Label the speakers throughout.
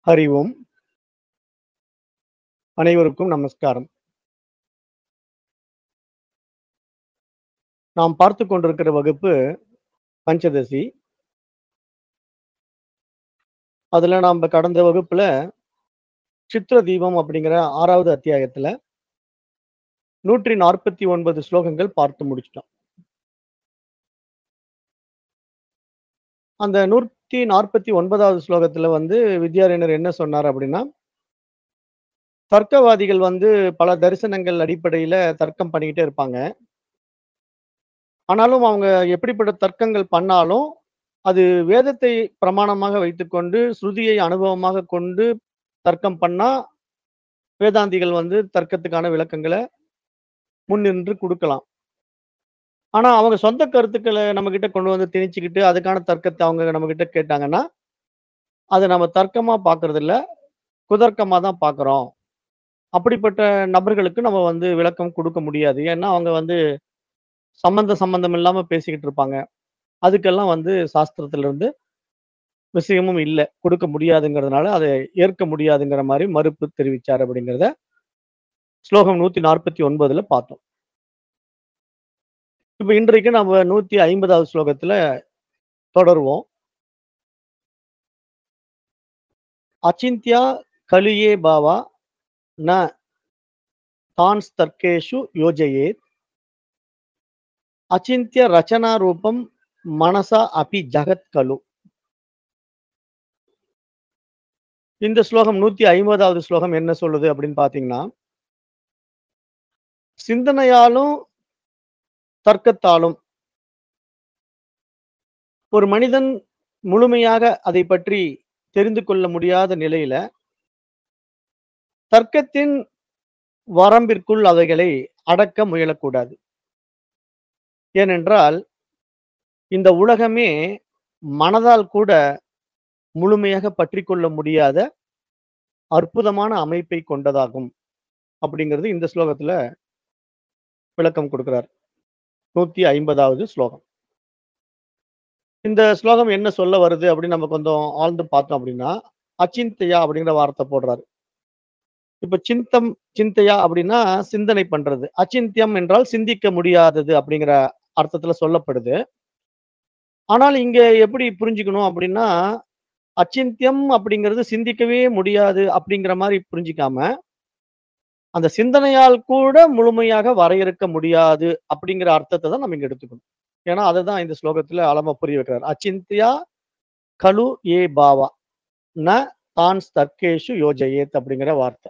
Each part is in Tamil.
Speaker 1: ஹரி ஓம். அனைவருக்கும் நமஸ்காரம். நாம் பார்த்துக் கொண்டிருக்கிற வகுப்பு பஞ்சதசி. அதுல நாம்ப கடந்த வகுப்புல சித்ர தீபம் அப்படிங்கிற 6வது அத்தியாயத்துல 149 ஸ்லோகங்கள் பார்த்து முடிச்சுட்டோம். அந்த 149வது ஸ்லோகத்துல வந்து வித்யாரண்யர் என்ன சொன்னார் அப்படின்னா, தர்க்கவாதிகள் வந்து பல தரிசனங்கள் அடிப்படையில தர்க்கம் பண்ணிக்கிட்டே இருப்பாங்க. ஆனாலும் அவங்க எப்படிப்பட்ட தர்க்கங்கள் பண்ணாலும், அது வேதத்தை பிரமாணமாக வைத்துக்கொண்டு, ஸ்ருதியை அனுபவமாக கொண்டு தர்க்கம் பண்ணா, வேதாந்திகள் வந்து தர்க்கத்துக்கான விளக்கங்கள முன்னின்று குடுக்கலாம். ஆனா, அவங்க சொந்த கருத்துக்கள நம்மகிட்ட கொண்டு வந்து திணிச்சுக்கிட்டு, அதுக்கான தர்க்கத்த அவங்க நம்மகிட்ட கேட்டாங்கன்னா, அத நம்ம தர்க்கமா பார்க்கறதில்ல. குதர்க்கமா தான் பார்க்குறோம். அப்படிப்பட்ட நபர்களுக்கு நம்ம வந்து விளக்கம் குடுக்க முடியாது. ஏன்னா, அவங்க வந்து சம்மந்த சம்மந்தம் இல்லாம பேசிக்கிட்டு இருப்பாங்க. அதுக்கெல்லாம் வந்து சாஸ்திரத்திலிருந்து விஷயமும் இல்ல. குடுக்க முடியாதுங்கிறதுனால, அத ஏற்க முடியாதுங்கிற மாரி மறுப்பு தெரிவிச்சார் அப்படிங்கிறத, ஸ்லோகம் 149ல பார்த்தோம். இப்ப இன்றைக்கு நம்ம 150வது ஸ்லோகத்துல தொடருவோம். அச்சிந்த்யா கலியே பாவா ந தான்ஸ்தர்க்கேஷு யோஜயேத். அச்சிந்த்ய ரச்சனா ரூபம் மனசா அபி ஜகத் கலு. இந்த ஸ்லோகம் 150வது ஸ்லோகம் என்ன சொல்லுது அப்படின்னு பார்த்தீங்கன்னா சிந்தனையாலும், தர்க்கத்தாலும் ஒரு மனிதன் முழுமையாக அதைப் பற்றி தெரிந்து கொள்ள முடியாத நிலையில தர்க்கத்தின் வரம்பிற்குள் அவைகளை அடக்க முயலக்கூடாது. ஏனென்றால், இந்த உலகமே மனதால் கூட முழுமையாக பற்றிக்கொள்ள முடியாத அற்புதமான அமைப்பை கொண்டதாகும். அப்படிங்கிறது இந்த ஸ்லோகத்துல விளக்கம் குடுக்கிறார். 150வது ஸ்லோகம். இந்த ஸ்லோகம் என்ன சொல்ல வருது அப்படின்னு நம்ம கொஞ்சம் ஆழ்ந்து பார்த்தோம் அப்படின்னா, அச்சிந்த்யா அப்படிங்கிற வார்த்தை போடுறாரு. இப்ப சிந்தம் சிந்தையா அப்படின்னா சிந்தனை பண்றது. அச்சிந்தியம் என்றால் சிந்திக்க முடியாதது அப்படிங்கிற அர்த்தத்துல சொல்லப்படுது. ஆனால் இங்க எப்படி புரிஞ்சுக்கணும் அப்படின்னா, அச்சிந்தியம் அப்படிங்கிறது சிந்திக்கவே முடியாது அப்படிங்கிற மாரி புரிஞ்சுக்காம, அந்த சிந்தனையால் கூட முழுமையாக வரையறுக்க முடியாது அப்படிங்கிற அர்த்தத்த தான் நம்ம இங்க எடுத்துக்கணும். ஏன்னா, அததான் இந்த ஸ்லோகத்துல ஆழமா புரிய வைக்கிறார். அச்சிந்த்யா கலு ஏ பாவா ந தான்ஸ்தர்க்கேஷு யோஜயேத் அப்படிங்கிற வார்த்தை.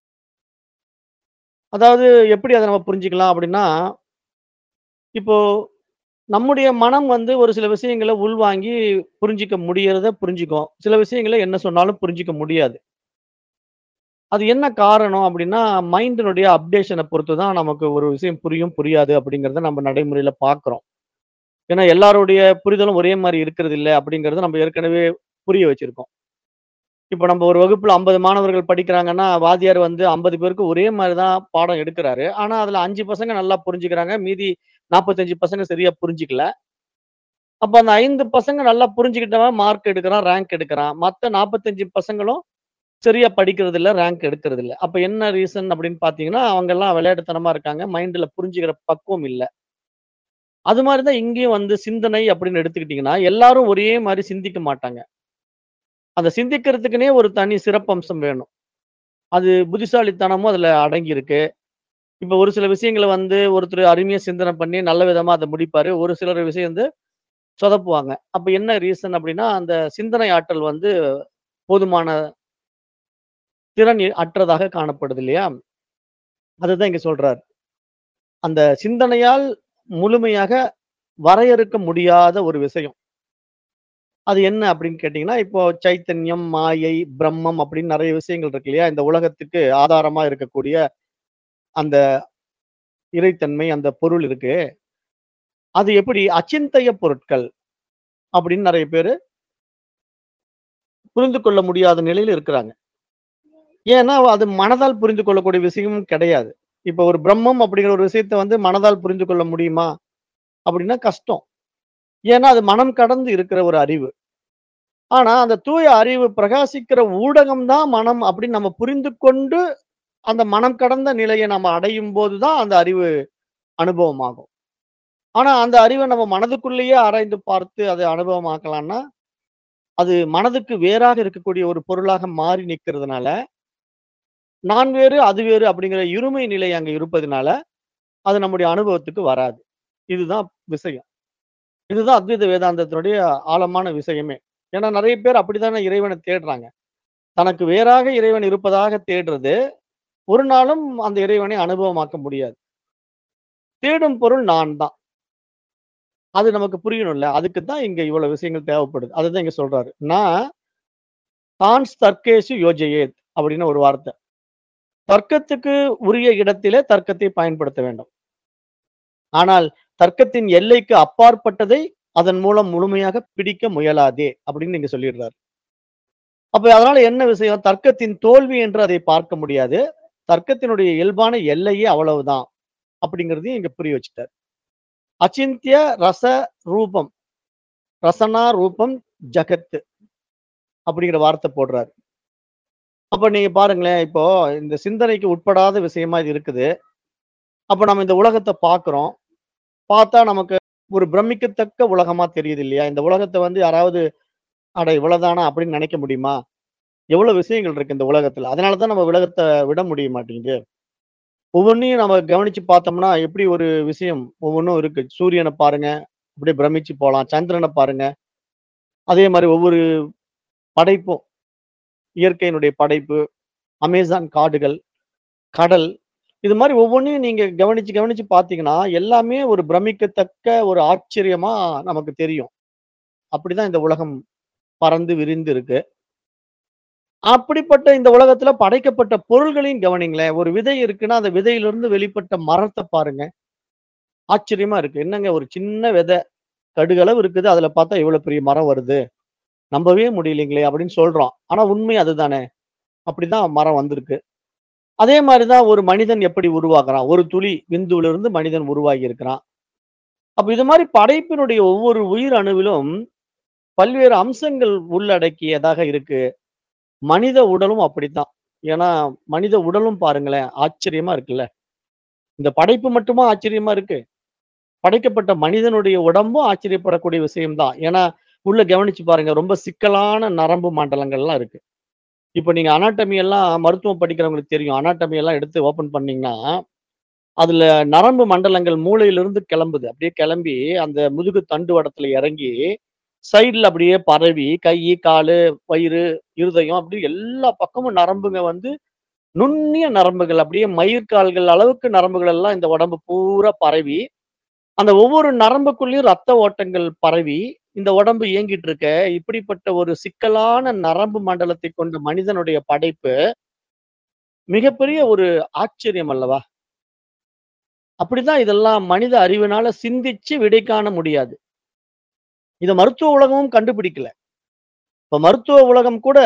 Speaker 1: அதாவது எப்படி அத நம்ம புரிஞ்சுக்கலாம் அப்படின்னா, இப்போ நம்முடைய மனம் வந்து ஒரு சில விஷயங்கள உள்வாங்கி புரிஞ்சுக்க முடியறத புரிஞ்சுக்கும். சில விஷயங்கள என்ன சொன்னாலும் புரிஞ்சுக்க முடியாது. அது என்ன காரணம் அப்படின்னா, மைண்டினுடைய அப்டேஷன பொறுத்து தான் நமக்கு ஒரு விஷயம் புரியும், புரியாது அப்படிங்கிறத நம்ம நடைமுறையில பார்க்கிறோம். ஏன்னா, எல்லாருடைய புரிதலும் ஒரே மாரி இருக்கிறதில்ல அப்படிங்கிறத நம்ம ஏற்கனவே புரிய வச்சிருக்கோம். இப்ப நம்ம ஒரு வகுப்புல 50 மாணவர்கள் படிக்கிறாங்கன்னா, வாத்தியார் வந்து 50 பேருக்கு ஒரே மாரி தான் பாடம் எடுக்குறாரு. ஆனா, அதுல 5 பசங்க நல்லா புரிஞ்சுக்கிறாங்க. மீதி 45 பசங்க சரியா புரிஞ்சுக்கல. அப்ப அந்த 5 பசங்க நல்லா புரிஞ்சுக்கிட்டவன் மார்க் எடுக்குறான், ரேங்க் எடுக்குறான். மத்த 45 பசங்களும் சரியா படிக்கிறதில்ல, ரேங்க் எடுக்கிறதில்ல. அப்ப என்ன ரீசன் அப்படின்னு பார்த்தீங்கன்னா, அவங்கலாம் விளையாட்டுத்தனமா இருக்காங்க. மைண்ட்ல புரிஞ்சுக்கிற பக்குவம் இல்ல. அது மாரி தான் இங்கேயும் வந்து சிந்தனை அப்படின்னு எடுத்துக்கிட்டீங்கன்னா, எல்லாரும் ஒரே மாரி சிந்திக்க மாட்டாங்க. அந்த சிந்திக்கிறதுக்குன்னே ஒரு தனி சிறப்பம்சம் வேணும். அது புத்திசாலித்தனமும் அதுல அடங்கியிருக்கு. இப்ப ஒரு சில விஷயங்கள வந்து ஒருத்தர் அருமையா சிந்தனை பண்ணி நல்ல விதமா அத முடிப்பாரு. ஒரு சிலர் விஷயம் வந்து சொதப்புவாங்க. அப்ப என்ன ரீசன் அப்படின்னா, அந்த சிந்தனை ஆற்றல் வந்து போதுமான திறன் அற்றதாக காணப்படுது இல்லையா? அததான் இங்க சொல்றார். அந்த சிந்தனையால் முழுமையாக வரையறுக்க முடியாத ஒரு விஷயம். அது என்ன அப்படின்னு கேட்டீங்கன்னா, இப்போ சைத்தன்யம், மாயை, பிரம்மம் அப்படின்னு நெறைய விஷயங்கள் இருக்கு இல்லையா? இந்த உலகத்துக்கு ஆதாரமா இருக்கக்கூடிய அந்த இறைத்தன்மை, அந்த பொருள் இருக்கு. அது எப்படி அச்சிந்தைய பொருட்கள் அப்படின்னு நெறைய பேரு புரிந்து கொள்ள முடியாத நிலையில இருக்கிறாங்க. ஏன்னா, அது மனதால் புரிந்து கொள்ளக்கூடிய விஷயமும் கிடையாது. இப்ப ஒரு பிரம்மம் அப்படிங்கிற ஒரு விஷயத்த வந்து மனதால் புரிந்து கொள்ள முடியுமா? அப்படின்னா கஷ்டம். ஏன்னா, அது மனம் கடந்து இருக்கிற ஒரு அறிவு. ஆனா, அந்த தூய அறிவு பிரகாசிக்கிற ஊடகம் தான் மனம் அப்படின்னு நம்ம புரிந்து கொண்டு, அந்த மனம் கடந்த நிலைய நம்ம அடையும்போது தான் அந்த அறிவு அனுபவமாகும். ஆனா, அந்த அறிவ நம்ம மனதுக்குள்ளேயே ஆராய்ந்து பார்த்து அத அனுபவமாக்கலான்னா, அது மனதுக்கு வேறாக இருக்கக்கூடிய ஒரு பொருளாக மாறி நிக்கிறதுனால, நான் வேறு, அது வேறு அப்படிங்கிற இருமை நிலை அங்க இருப்பதுனால, அது நம்முடைய அனுபவத்துக்கு வராது. இதுதான் விஷயம். இதுதான் அத்வைத வேதாந்தத்தினுடைய ஆழமான விஷயமே. ஏன்னா நெறைய பேர் அப்படித்தானே இறைவன தேடுறாங்க. தனக்கு வேறாக இறைவன் இருப்பதாக தேடுறது, ஒரு நாளும் அந்த இறைவனை அனுபவமாக்க முடியாது. தேடும் பொருள் நான் தான். அது நமக்கு புரியணும்ல. அதுக்கு தான் இங்க இவ்வளவு விஷயங்கள் தேவைப்படுது. அதுதான் இங்க சொல்றாரு. நான் தான்ஸ் தர்க்கேஷு யோஜயேத் அப்படின்னு ஒரு வார்த்தை. தர்க்கத்துக்கு உரிய இடத்திலே தர்க்கத்தை பயன்படுத்த வேண்டும். ஆனால் தர்க்கத்தின் எல்லைக்கு அப்பாற்பட்டதை அதன் மூலம் முழுமையாக பிடிக்க முயலாதே அப்படின்னு இங்க சொல்லிடுறாரு. அப்ப அதனால என்ன விஷயம்? தர்க்கத்தின் தோல்வி என்று அதை பார்க்க முடியாது. தர்க்கத்தினுடைய இயல்பான எல்லையே அவ்வளவுதான். அப்படிங்கிறதையும் இங்க புரிய வச்சுட்டார். அச்சிந்திய ரச ரூபம். ரசனா ரூபம் ஜகத்து. அப்படிங்கிற வார்த்தை போடுறாரு. அப்ப நீங்க பாருங்களேன், இப்போ இந்த சிந்தனைக்கு உட்படாத விஷயமா இது இருக்குது. அப்ப நம்ம இந்த உலகத்த பார்க்கிறோம். பார்த்தா நமக்கு ஒரு பிரமிக்கத்தக்க உலகமா தெரியுது இல்லையா? இந்த உலகத்த வந்து யாராவது, அட இவ்வளவுதானா அப்படின்னு நினைக்க முடியுமா? எவ்வளவு விஷயங்கள் இருக்கு இந்த உலகத்துல. அதனால தான் நம்ம உலகத்த விட முடிய மாட்டேங்குது. ஒவ்வொன்னையும் நம்ம கவனிச்சு பார்த்தோம்னா, எப்படி ஒரு விஷயம் ஒவ்வொன்னும் இருக்கு. சூரியன பாருங்க, அப்படியே பிரமிச்சு போலாம். சந்திரன பாருங்க. அதே மாரி ஒவ்வொரு படைப்பும். இயற்கையினுடைய படைப்பு, அமேசான் காடுகள், கடல். இது மாரி ஒவ்வொன்னையும் நீங்க கவனிச்சு, கவனிச்சு பார்த்தீங்கன்னா, எல்லாமே ஒரு பிரமிக்கத்தக்க ஒரு ஆச்சரியமா நமக்கு தெரியும். அப்படிதான் இந்த உலகம் பறந்து விரிந்து இருக்கு. அப்படிப்பட்ட இந்த உலகத்துல படைக்கப்பட்ட பொருள்களையும் கவனிங்களேன். ஒரு விதை இருக்குன்னா, அந்த விதையிலிருந்து வெளிப்பட்ட மரத்த பாருங்க. ஆச்சரியமா இருக்கு. என்னங்க ஒரு சின்ன விதை, கடுகளவு இருக்குது. அதுல பார்த்தா இவ்வளவு பெரிய மரம் வருது. நம்பவே முடியலைங்களே அப்படின்னு சொல்றோம். ஆனா உண்மை அதுதானே. அப்படிதான் மரம் வந்திருக்கு. அதே மாரி தான் ஒரு மனிதன் எப்படி உருவாகுறான். ஒரு துளி விந்துவிலிருந்து மனிதன் உருவாகி இருக்கிறான். அப்ப இது மாரி படைப்பினுடைய ஒவ்வொரு உயிர் அணுவிலும் பல்வேறு அம்சங்கள் உள்ளடக்கியதாக இருக்கு. மனித உடலும் அப்படித்தான். ஏன்னா, மனித உடலும் பாருங்களேன், ஆச்சரியமா இருக்குல்ல. இந்த படைப்பு மட்டுமா ஆச்சரியமா இருக்கு? படைக்கப்பட்ட மனிதனுடைய உடம்பும் ஆச்சரியப்படக்கூடிய விஷயம் தான். ஏன்னா, உள்ள கவனிச்சு பாருங்க. ரொம்ப சிக்கலான நரம்பு மண்டலங்கள்லாம் இருக்கு. இப்ப நீங்க அனாட்டமி எல்லாம் மருத்துவம் படிக்கிறவங்களுக்கு தெரியும். அனாட்டமி எல்லாம் எடுத்து ஓப்பன் பண்ணீங்கன்னா, அதுல நரம்பு மண்டலங்கள் மூளையிலிருந்து கிளம்புது. அப்படியே கிளம்பி அந்த முதுகு தண்டுவடத்துல இறங்கி, சைடுல அப்படியே பரவி, கை, காலு, வயிறு, இருதயம் அப்படி எல்லா பக்கமும் நரம்புங்க வந்து நுண்ணிய நரம்புகள் அப்படியே மயிர்கால்கள் அளவுக்கு நரம்புகள் எல்லாம் இந்த உடம்பு பூரா பரவி, அந்த ஒவ்வொரு நரம்புக்குள்ளயும் ரத்த ஓட்டங்கள் பரவி, இந்த உடம்பு இயங்கிட்டு இருக்க, இப்படிப்பட்ட ஒரு சிக்கலான நரம்பு மண்டலத்தை கொண்ட மனிதனுடைய படைப்பு மிகப்பெரிய ஒரு ஆச்சரியம் அல்லவா? அப்படிதான் இதெல்லாம் மனித அறிவினால சிந்திச்சு விடை காண முடியாது. இத மருத்துவ உலகமும் கண்டுபிடிக்கல. இப்ப மருத்துவ உலகம் கூட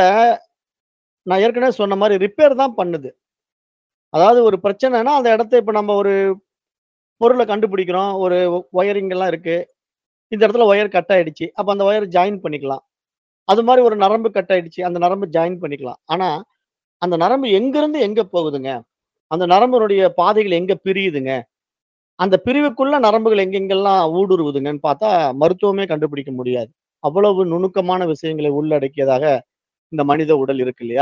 Speaker 1: நான் ஏற்கனவே சொன்ன மாரி ரிப்பேர் தான் பண்ணுது. அதாவது ஒரு பிரச்சனைன்னா, அந்த இடத்த இப்ப நம்ம ஒரு பொருள கண்டுபிடிக்கிறோம். ஒரு ஒயரிங் எல்லாம் இருக்கு. இந்த இடத்துல ஒயர் கட் ஆயிடுச்சு. அப்ப அந்த ஒயர் ஜாயின் பண்ணிக்கலாம். அது மாரி ஒரு நரம்பு கட் ஆயிடுச்சு. அந்த நரம்பு ஜாயின் பண்ணிக்கலாம். ஆனா, அந்த நரம்பு எங்கிருந்து எங்க போகுதுங்க? அந்த நரம்பினுடைய பாதைகள் எங்க பிரியுதுங்க? அந்த பிரிவுக்குள்ள நரம்புகள் எங்கெங்கெல்லாம் ஊடுருவுதுங்கன்னு பார்த்தா, மருத்துவமே கண்டுபிடிக்க முடியாது. அவ்வளவு நுணுக்கமான விஷயங்களை உள்ளடக்கியதாக இந்த மனித உடல் இருக்கு இல்லையா?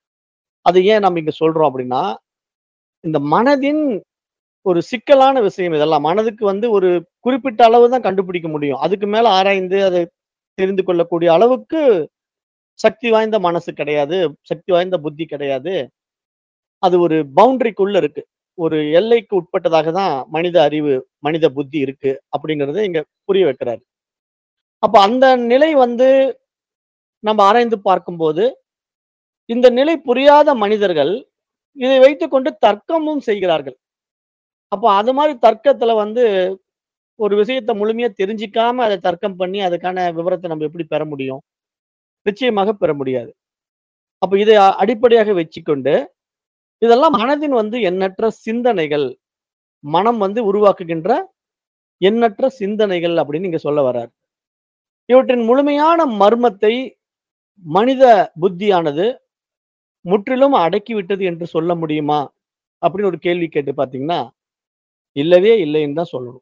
Speaker 1: அது ஏன் நம்ம இங்க சொல்றோம் அப்படின்னா, இந்த மனதின் ஒரு சிக்கலான விஷயம் இதெல்லாம். மனதுக்கு வந்து ஒரு குறிப்பிட்ட அளவு தான் கண்டுபிடிக்க முடியும். அதுக்கு மேல ஆராய்ந்து அதை தெரிந்து கொள்ளக்கூடிய அளவுக்கு சக்தி வாய்ந்த மனசு கிடையாது. சக்தி வாய்ந்த புத்தி கிடையாது. அது ஒரு பவுண்டரிக்குள்ள இருக்கு. ஒரு எல்லைக்கு உட்பட்டதாக தான் மனித அறிவு, மனித புத்தி இருக்கு. அப்படிங்கிறத இங்க புரிய வைக்கிறாரு. அப்ப அந்த நிலை வந்து நம்ம ஆராய்ந்து பார்க்கும்போது, இந்த நிலை புரியாத மனிதர்கள் இதை வைத்துக்கொண்டு தர்க்கமும் செய்கிறார்கள். அப்ப அது மாரி தர்க்கத்துல வந்து ஒரு விஷயத்த முழுமையா தெரிஞ்சுக்காம அத தர்க்கம் பண்ணி அதுக்கான விவரத்த நம்ம எப்படி பெற முடியும்? நிச்சயமாக பெற முடியாது. அப்ப இதை அடிப்படையாக வச்சுக்கொண்டு, இதெல்லாம் மனதின் வந்து எண்ணற்ற சிந்தனைகள். மனம் வந்து உருவாக்குகின்ற எண்ணற்ற சிந்தனைகள் அப்படின்னு இங்க சொல்ல வர்றார். இவற்றின் முழுமையான மர்மத்தை மனித புத்தியானது முற்றிலும் அடக்கிவிட்டது என்று சொல்ல முடியுமா? அப்படின்னு ஒரு கேள்வி கேட்டு பார்த்தீங்கன்னா, இல்லவே இல்லைன்னு தான் சொல்லணும்.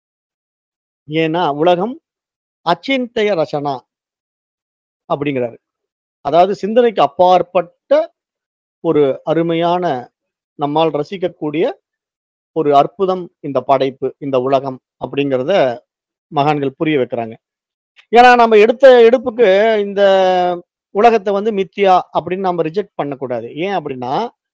Speaker 1: ஏன்னா, உலகம் அச்சிந்தய ரசனா அப்படிங்கிறாரு. அதாவது சிந்தனைக்கு அப்பாற்பட்ட ஒரு அருமையான நம்மால் ரசிக்கக்கூடிய ஒரு அற்புதம் இந்த படைப்பு, இந்த உலகம் அப்படிங்கிறத மகான்கள் புரிய வைக்கிறாங்க. ஏன்னா, நம்ம எடுத்த எடுப்புக்கு இந்த உலகத்த வந்து மித்யா அப்படின்னு நம்ம ரிஜெக்ட் பண்ணக்கூடாது. ஏன் அப்படின்னா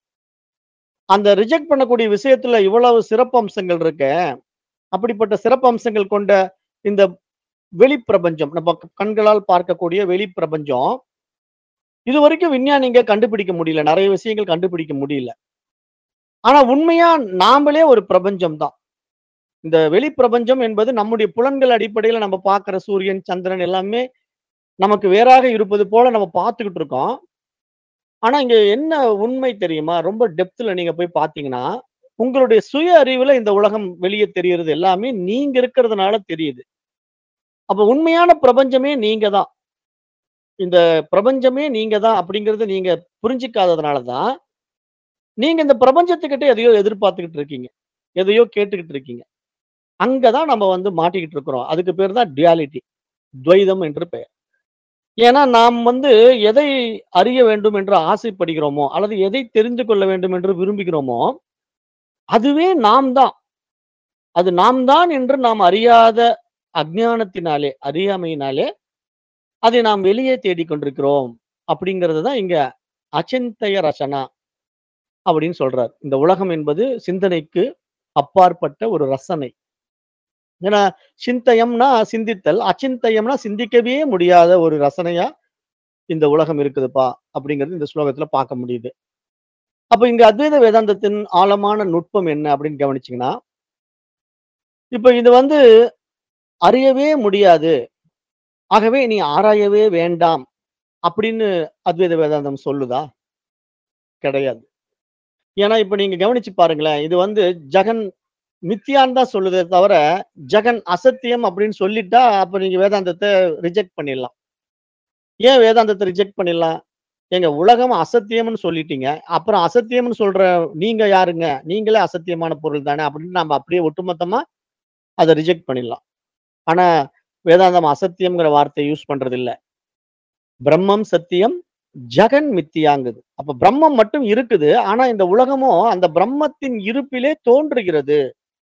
Speaker 1: அந்த ரிஜெக்ட் பண்ணக்கூடிய விஷயத்துல இவ்வளவு சிறப்பம்சங்கள் இருக்கே, அப்படிப்பட்ட சிறப்பம்சங்கள் கொண்ட இந்த வெளிப்பிரபஞ்சம், நம்ம கண்களால் பார்க்கக்கூடிய வெளிப்பிரபஞ்சம், இதுவரைக்கும் விஞ்ஞானிங்க கண்டுபிடிக்க முடியல. நெறைய விஷயங்கள் கண்டுபிடிக்க முடியல. ஆனா உண்மையா நாமளே ஒரு பிரபஞ்சம் தான். இந்த வெளிப்பிரபஞ்சம் என்பது நம்முடைய புலன்கள் அடிப்படையில நம்ம பார்க்கிற சூரியன், சந்திரன் எல்லாமே நமக்கு வேறாக இருப்பது போல நம்ம பார்த்துக்கிட்டு இருக்கோம். ஆனா இங்க என்ன உண்மை தெரியுமா? ரொம்ப டெப்த்ல நீங்க போய் பார்த்தீங்கன்னா, உங்களுடைய சுய அறிவுல இந்த உலகம் வெளிய தெரியிறது எல்லாமே நீங்க இருக்கிறதுனால தெரியுது. அப்ப உண்மையான பிரபஞ்சமே நீங்க தான். இந்த பிரபஞ்சமே நீங்க தான் அப்படிங்கிறத நீங்க புரிஞ்சுக்காததுனால தான், நீங்க இந்த பிரபஞ்சத்துக்கிட்ட எதையோ எதிர்பார்த்துக்கிட்டு இருக்கீங்க. எதையோ கேட்டுக்கிட்டு இருக்கீங்க. அங்க தான் நம்ம வந்து மாட்டிக்கிட்டு இருக்கிறோம். அதுக்கு பேர் தான் டுயாலிட்டி. துவைதம் என்று பெயர். ஏன்னா, நாம் வந்து எதை அறிய வேண்டும் என்று ஆசைப்படுகிறோமோ, அல்லது எதை தெரிந்து கொள்ள வேண்டும் என்று விரும்புகிறோமோ, அதுவே நாம் தான். அது நாம் தான் என்று நாம் அறியாத அஞ்ஞானத்தினாலே, அறியாமையினாலே, அதை நாம் வெளியே தேடிக் கொண்டிருக்கிறோம். அப்படிங்கிறது தான் இங்க அச்சிந்தய ரசனா அப்படின்னு சொல்றார். இந்த உலகம் என்பது சிந்தனைக்கு அப்பாற்பட்ட ஒரு ரசனை. ஏன்னா, சிந்தயம்னா சிந்தித்தல், அச்சிந்தயம்னா சிந்திக்கவே முடியாத ஒரு ரசனையா இந்த உலகம் இருக்குதுப்பா, அப்படிங்கிறது இந்த ஸ்லோகத்துல பார்க்க முடியுது. அப்ப இங்க அத்வைத வேதாந்தத்தின் ஆழமான நுட்பம் என்ன அப்படின்னு கவனிச்சீங்கன்னா இப்ப இது வந்து அறியவே முடியாது. ஆகவே நீ ஆராயவே வேண்டாம். அப்படின்னு அத்வைத வேதாந்தம் சொல்லுதா? கிடையாது. ஏன்னா, இப்ப நீங்க கவனிச்சு பாருங்களேன். இது வந்து ஜெகன் மித்யான்னு தான் சொல்லுதே தவிர, ஜெகன் அசத்தியம் அப்படின்னு சொல்லிட்டா, அப்ப நீங்க வேதாந்தத்த ரிஜெக்ட் பண்ணிடலாம். ஏன் வேதாந்தத்த ரிஜெக்ட் பண்ணிடலாம்? ஏங்க உலகம் அசத்தியம்னு சொல்லிட்டீங்க. அப்புறம் அசத்தியம்னு சொல்ற நீங்க யாருங்க? நீங்களே அசத்தியமான பொருள் தானே அப்படின்னு நம்ம அப்படியே ஒட்டுமொத்தமா அத ரிஜெக்ட் பண்ணிடலாம். ஆனா, வேதாந்தம் அசத்தியம்ங்கிற வார்த்தைய யூஸ் பண்றது இல்ல. பிரம்மம் சத்தியம், ஜெகன் மித்தியாங்குது. அப்ப பிரம்மம் மட்டும் இருக்குது. ஆனா இந்த உலகமும் அந்த பிரம்மத்தின் இருப்பிலே தோன்றுகிறது.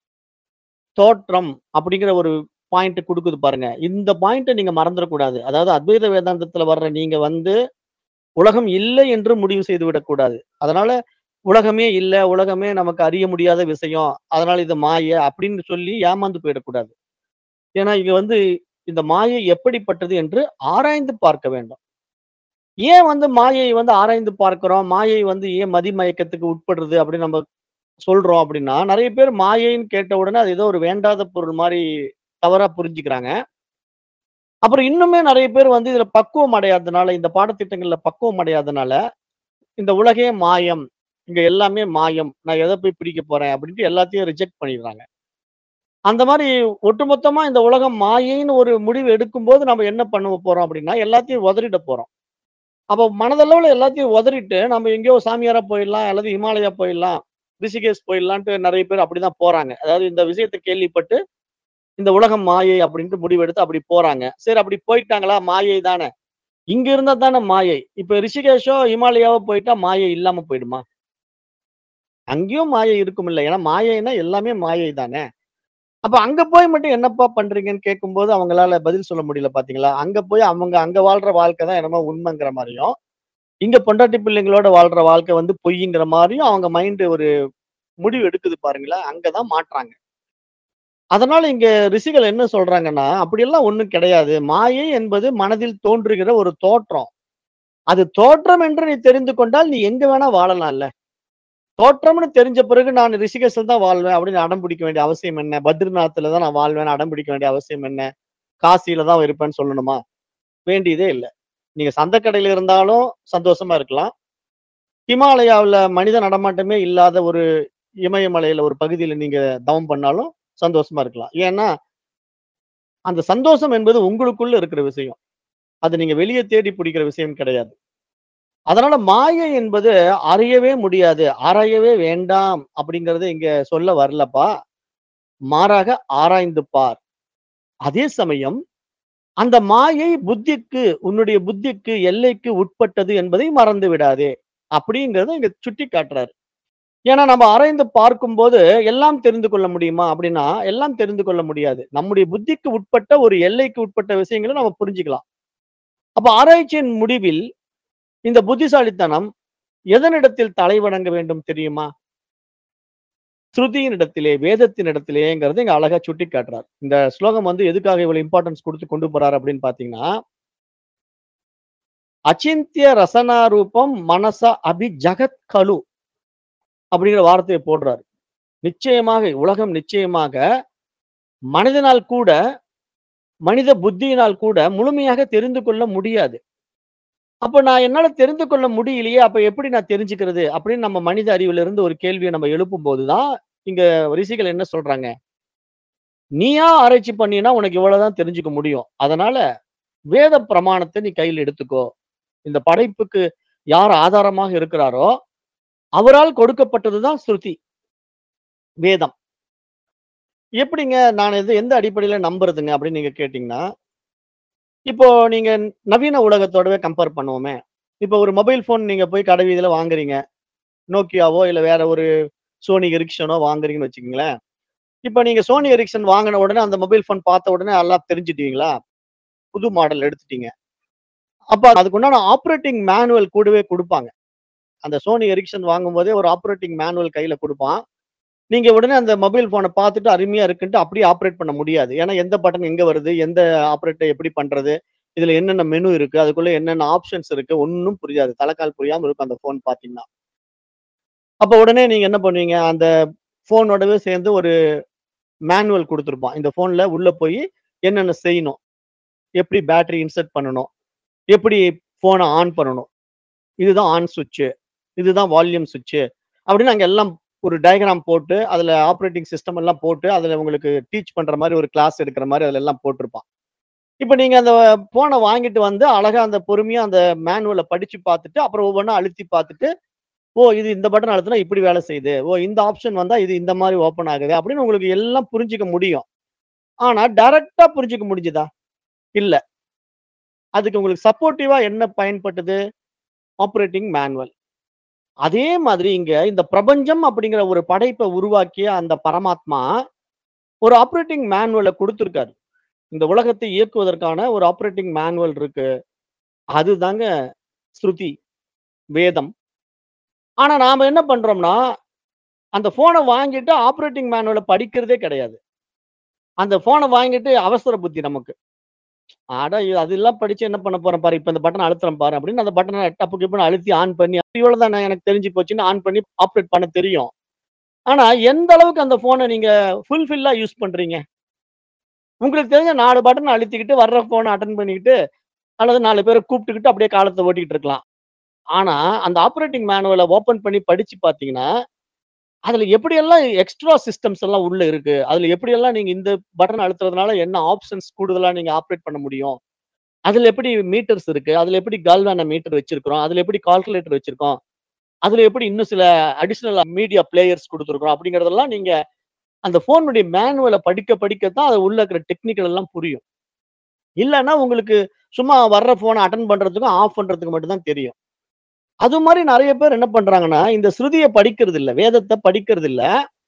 Speaker 1: தோற்றம் அப்படிங்கிற ஒரு பாயிண்ட் குடுக்குது பாருங்க. இந்த பாயிண்ட்ட நீங்க மறந்துறக்கூடாது. அதாவது அத்வைத வேதாந்தத்துல வர்ற நீங்க வந்து, உலகம் இல்லை என்று முடிவு செய்து விடக்கூடாது. அதனால உலகமே இல்ல, உலகமே நமக்கு அறிய முடியாத விஷயம். அதனால இது மாய அப்படின்னு சொல்லி ஏமாந்து போயிடக்கூடாது. ஏன்னா, இங்க வந்து இந்த மாயை எப்படிப்பட்டது என்று ஆராய்ந்து பார்க்க வேண்டும். ஏன் வந்து மாயையை வந்து ஆராய்ந்து பார்க்கிறோம்? மாயை வந்து ஏன் மதிமயக்கத்துக்கு உட்படுறது அப்படின்னு நம்ம சொல்றோம் அப்படின்னா, நெறைய பேர் மாயைன்னு கேட்ட உடனே அது ஏதோ ஒரு வேண்டாத பொருள் மாரி தவறா புரிஞ்சுக்கிறாங்க. அப்புறம் இன்னுமே நெறைய பேர் வந்து இதுல பக்குவம் அடையாதனால, இந்த பாடத்திட்டங்கள்ல பக்குவம் அடையாதனால, இந்த உலகே மாயம். இங்க எல்லாமே மாயம். நான் எத போய் பிடிக்க போறேன் அப்படின்ட்டு எல்லாத்தையும் ரிஜெக்ட் பண்ணிடுறாங்க. அந்த மாரி ஒட்டுமொத்தமா இந்த உலகம் மாயைன்னு ஒரு முடிவு எடுக்கும்போது நம்ம என்ன பண்ண போறோம் அப்படின்னா, எல்லாத்தையும் உதறிட போறோம். அப்ப மனதளவுல எல்லாத்தையும் உதறிட்டு, நம்ம எங்கேயோ சாமியாரா போயிடலாம், அல்லது இமாலயா போயிடலாம், ரிஷிகேஷ் போயிடலான்ட்டு நெறைய பேர் அப்படிதான் போறாங்க. அதாவது இந்த விஷயத்த கேள்விப்பட்டு, இந்த உலகம் மாயை அப்படின்ட்டு முடிவெடுத்து அப்படி போறாங்க. சரி அப்படி போயிட்டாங்களா? மாயை தானே. இங்க இருந்தா தானே மாயை. இப்ப ரிஷிகேஷோ, இமாலயாவோ போயிட்டா மாயை இல்லாம போயிடுமா? அங்கேயும் மாயை இருக்குமில்ல. ஏன்னா மாயைன்னா எல்லாமே மாயை தானே. அப்ப அங்க போய் மட்டும் என்னப்பா பண்றீங்கன்னு கேட்கும்போது, அவங்களால பதில் சொல்ல முடியல பார்த்தீங்களா? அங்க போய் அவங்க அங்க வாழ்ற வாழ்க்கை தான் என்னமோ உண்மைங்கிற மாரியும், இங்க பொண்டாட்டி பிள்ளைங்களோட வாழ்ற வாழ்க்கை வந்து பொய்ங்கிற மாரியும் அவங்க மைண்ட் ஒரு முடிவு எடுக்குது பாருங்களேன். அங்க தான் மாட்றாங்க. அதனால இங்க ரிஷிகள் என்ன சொல்றாங்கன்னா, அப்படியெல்லாம் ஒண்ணும் கிடையாது. மாயை என்பது மனதில் தோன்றுகிற ஒரு தோற்றம். அது தோற்றம் என்று நீ தெரிந்து கொண்டால், நீ எங்க வேணா வாழலாம்ல. தோற்றம்னு தெரிஞ்ச பிறகு நான் ரிஷிகேஷ்ல தான் வாழ்வேன் அப்படின்னு அடம் பிடிக்க வேண்டிய அவசியம் என்ன? பத்ரிநாத்ல தான் நான் வாழ்வேன்னு அடம் பிடிக்க வேண்டிய அவசியம் என்ன? காசியில தான் இருப்பேன்னு சொல்லணுமா? வேண்டியதே இல்ல. நீங்க சந்தக்கடையில இருந்தாலும் சந்தோஷமா இருக்கலாம். ஹிமாலயாவுல மனித நடமாட்டமே இல்லாத ஒரு இமயமலையில ஒரு பகுதியில நீங்க தவம் பண்ணாலும் சந்தோஷமா இருக்கலாம். ஏன்னா, அந்த சந்தோஷம் என்பது உங்களுக்குள்ள இருக்கிற விஷயம். அது நீங்க வெளிய தேடி பிடிக்கிற விஷயம் கிடையாது. அதனால மாயை என்பது அறியவே முடியாது. ஆராயவே வேண்டாம் அப்படிங்கிறது இங்க சொல்ல வரலப்பா. மாறாக ஆராய்ந்து பார். அதே சமயம் அந்த மாயை புத்திக்கு உன்னுடைய புத்திக்கு எல்லைக்கு உட்பட்டது என்பதை மறந்து விடாதே. அப்படிங்கிறத இங்க சுட்டி காட்டுறாரு. ஏன்னா நம்ம ஆராய்ந்து பார்க்கும்போது எல்லாம் தெரிந்து கொள்ள முடியுமா? அப்படின்னா, எல்லாம் தெரிந்து கொள்ள முடியாது. நம்முடைய புத்திக்கு உட்பட்ட ஒரு எல்லைக்கு உட்பட்ட விஷயங்கள நம்ம புரிஞ்சுக்கலாம். அப்ப ஆராய்ச்சியின் முடிவில் இந்த புத்திசாலித்தனம் எதனிடத்தில் தலை வணங்க வேண்டும் தெரியுமா? ஸ்ருதியினிடத்திலே, வேதத்தினிடத்திலேங்கிறத இங்க அழகா சுட்டி காட்டுறார். இந்த ஸ்லோகம் வந்து எதுக்காக இவ்வளவு இம்பார்ட்டன்ஸ் குடுத்து கொண்டு போறாரு அப்படின்னு பார்த்தீங்கன்னா அச்சிந்திய ரசனாரூபம் மனச அபி ஜகத் கலு அப்படிங்கிற வார்த்தைய போடுறாரு. நிச்சயமாக உலகம் நிச்சயமாக மனிதனால் கூட மனித புத்தியினால் கூட முழுமையாக தெரிந்து கொள்ள முடியாது. அப்ப நான் என்னால தெரிந்து கொள்ள முடியலையே, அப்ப எப்படி நான் தெரிஞ்சுக்கிறது? அப்படின்னு நம்ம மனித அறிவிலிருந்து ஒரு கேள்விய நம்ம எழுப்பும்போது தான், இங்க ரிஷிகள் என்ன சொல்றாங்க? நீயா ஆராய்ச்சி பண்ணீன்னா உனக்கு இவ்வளவுதான் தெரிஞ்சுக்க முடியும். அதனால வேத பிரமாணத்த நீ கையில எடுத்துக்கோ. இந்த படைப்புக்கு யார் ஆதாரமாக இருக்கிறாரோ, அவரால் கொடுக்கப்பட்டது தான் ஸ்ருதி. வேதம். எப்படிங்க நான் இது எந்த அடிப்படையில நம்புறதுங்க அப்படின்னு நீங்க கேட்டீங்கன்னா, இப்போ நீங்க நவீன உலகத்தோடவே கம்பேர் பண்ணுவோமே. இப்போ ஒரு மொபைல் ஃபோன் நீங்க போய் கடை வீதியில வாங்குறீங்க. நோக்கியாவோ இல்ல வேற ஒரு சோனி எரிக்சனோ வாங்குறீங்கன்னு வச்சுக்கங்களேன். இப்ப நீங்க சோனி எரிக்சன் வாங்குன உடனே அந்த மொபைல் ஃபோன் பார்த்த உடனே எல்லாம் தெரிஞ்சுட்டீங்களா? புது மாடல் எடுத்துட்டீங்க. அப்ப அதுக்கு உண்டான ஆப்பரேட்டிங் மேனுவல் கூடவே குடுப்பாங்க. அந்த சோனி எரிக்சன் வாங்கும்போதே ஒரு ஆப்பரேட்டிங் மேனுவல் கையில குடுப்பான். நீங்க உடனே அந்த மொபைல் ஃபோன பார்த்துட்டு அருமையா இருக்குன்ட்டு அப்படியே ஆப்பரேட் பண்ண முடியாது. ஏன்னா எந்த பட்டன் எங்க வருது? எந்த ஆப்பரேட்ட எப்படி பண்றது? இதுல என்னென்ன மெனு இருக்கு? அதுக்குள்ள என்னென்ன ஆப்ஷன்ஸ் இருக்கு? ஒண்ணும் புரியாது. தலைகால் புரியாம இருக்கும் அந்த ஃபோன் பார்த்தீங்கன்னா. அப்ப உடனே நீங்க என்ன பண்ணுவீங்க? அந்த ஃபோனோடவே சேர்ந்து ஒரு மேனுவல் குடுத்திருப்பான். இந்த ஃபோன்ல உள்ள போய் என்னென்ன செய்யணும்? எப்படி பேட்டரி இன்சர்ட் பண்ணணும்? எப்படி ஃபோன ஆன் பண்ணணும்? இதுதான் ஆன் ஸ்விட்ச். இதுதான் வால்யூம் ஸ்விட்ச். அப்படின்னு அங்க எல்லாம் ஒரு டயகிராம் போட்டு, அதுல ஆப்பரேட்டிங் சிஸ்டம் எல்லாம் போட்டு, அதுல உங்களுக்கு டீச் பண்ற மாரி ஒரு கிளாஸ் எடுக்கிற மாரி அதுல எல்லாம் போட்டிருப்பான். இப்ப நீங்க அந்த ஃபோன வாங்கிட்டு வந்து அழகா அந்த பொறுமையா அந்த மேனுவல படிச்சு பார்த்துட்டு, அப்புறம் ஒவ்வொன்னா அழுத்தி பார்த்துட்டு, ஓ! இது இந்த பட்டன் அழுத்துனா இப்படி வேலை செய்யுது. ஓ! இந்த ஆப்ஷன் வந்தா இது இந்த மாரி ஓப்பன் ஆகுது. அப்படின்னு உங்களுக்கு எல்லாம் புரிஞ்சுக்க முடியும். ஆனா டைரக்ட்டா புரிஞ்சுக்க முடிஞ்சுதா? இல்ல. அதுக்கு உங்களுக்கு சப்போர்ட்டிவா என்ன பயன்பட்டது? Operating manual. அதே மாதிரி இங்க இந்த பிரபஞ்சம் அப்படிங்கிற ஒரு படைப்ப உருவாக்கிய அந்த பரமாத்மா, ஒரு ஆப்பரேட்டிங் மேனுவல குடுத்திருக்காரு. இந்த உலகத்தை இயக்குவதற்கான ஒரு ஆப்பரேட்டிங் மேனுவல் இருக்கு. அதுதாங்க ஸ்ருதி, வேதம். ஆனா நாம என்ன பண்றோம்னா, அந்த ஃபோன வாங்கிட்டு ஆப்பரேட்டிங் மேனுவல படிக்கிறதே கிடையாது. அந்த ஃபோன வாங்கிட்டு அவசர புத்தி நமக்கு. அட அதெல்லாம் படிச்சு என்ன பண்ண போறேன் பாரு. இப்ப இந்த பட்டன அழுத்துறேன் பாரு அப்படின்னு அந்த பட்டன டப்பு கிப்புன்னு அழுத்தி ஆன் பண்ணி, இவ்வளவுதானே எனக்கு தெரிஞ்சு போச்சுன்னு ஆன் பண்ணி ஆப்பரேட் பண்ண தெரியும். ஆனா எந்த அளவுக்கு அந்த ஃபோன நீங்க ஃபுல்ஃபில்லா யூஸ் பண்றீங்க? உங்களுக்கு தெரிஞ்ச 4 பட்டன அழுத்திக்கிட்டு வர்ற ஃபோன அட்டெண்ட் பண்ணிக்கிட்டு, அல்லது 4 பேர கூப்பிட்டுக்கிட்டு அப்படியே காலத்த ஓட்டிட்டு இருக்கலாம். ஆனா அந்த ஆப்பரேட்டிங் மேனுவல ஓப்பன் பண்ணி படிச்சு பார்த்தீங்கன்னா, அதுல எப்படியெல்லாம் எக்ஸ்ட்ரா சிஸ்டம்ஸ் எல்லாம் உள்ள இருக்கு. அதுல எப்படியெல்லாம் நீங்க இந்த பட்டன் அழுத்துறதுனால என்ன ஆப்ஷன்ஸ் கூடுதலா நீங்க ஆப்பரேட் பண்ண முடியும். அதுல எப்படி மீட்டர்ஸ் இருக்கு. அதுல எப்படி கால்வான மீட்டர் வச்சிருக்கிறோம். அதுல எப்படி கால்குலேட்டர் வச்சிருக்கோம். அதுல எப்படி இன்னும் சில அடிஷனல் மீடியா பிளேயர்ஸ் குடுத்திருக்கிறோம். அப்படிங்கிறதெல்லாம் நீங்க அந்த ஃபோனுடைய மேனுவல படிக்க படிக்க தான் அது உள்ள இருக்கிற டெக்னிக்கல் எல்லாம் புரியும். இல்லன்னா உங்களுக்கு சும்மா வர்ற ஃபோன அட்டெண்ட் பண்றதுக்கும், ஆஃப் பண்றதுக்கு மட்டும் தான் தெரியும். அது மாரி நெறைய பேர் என்ன பண்றாங்கன்னா, இந்த ஸ்ருதிய படிக்கிறது இல்ல. வேதத்த படிக்கிறது இல்ல.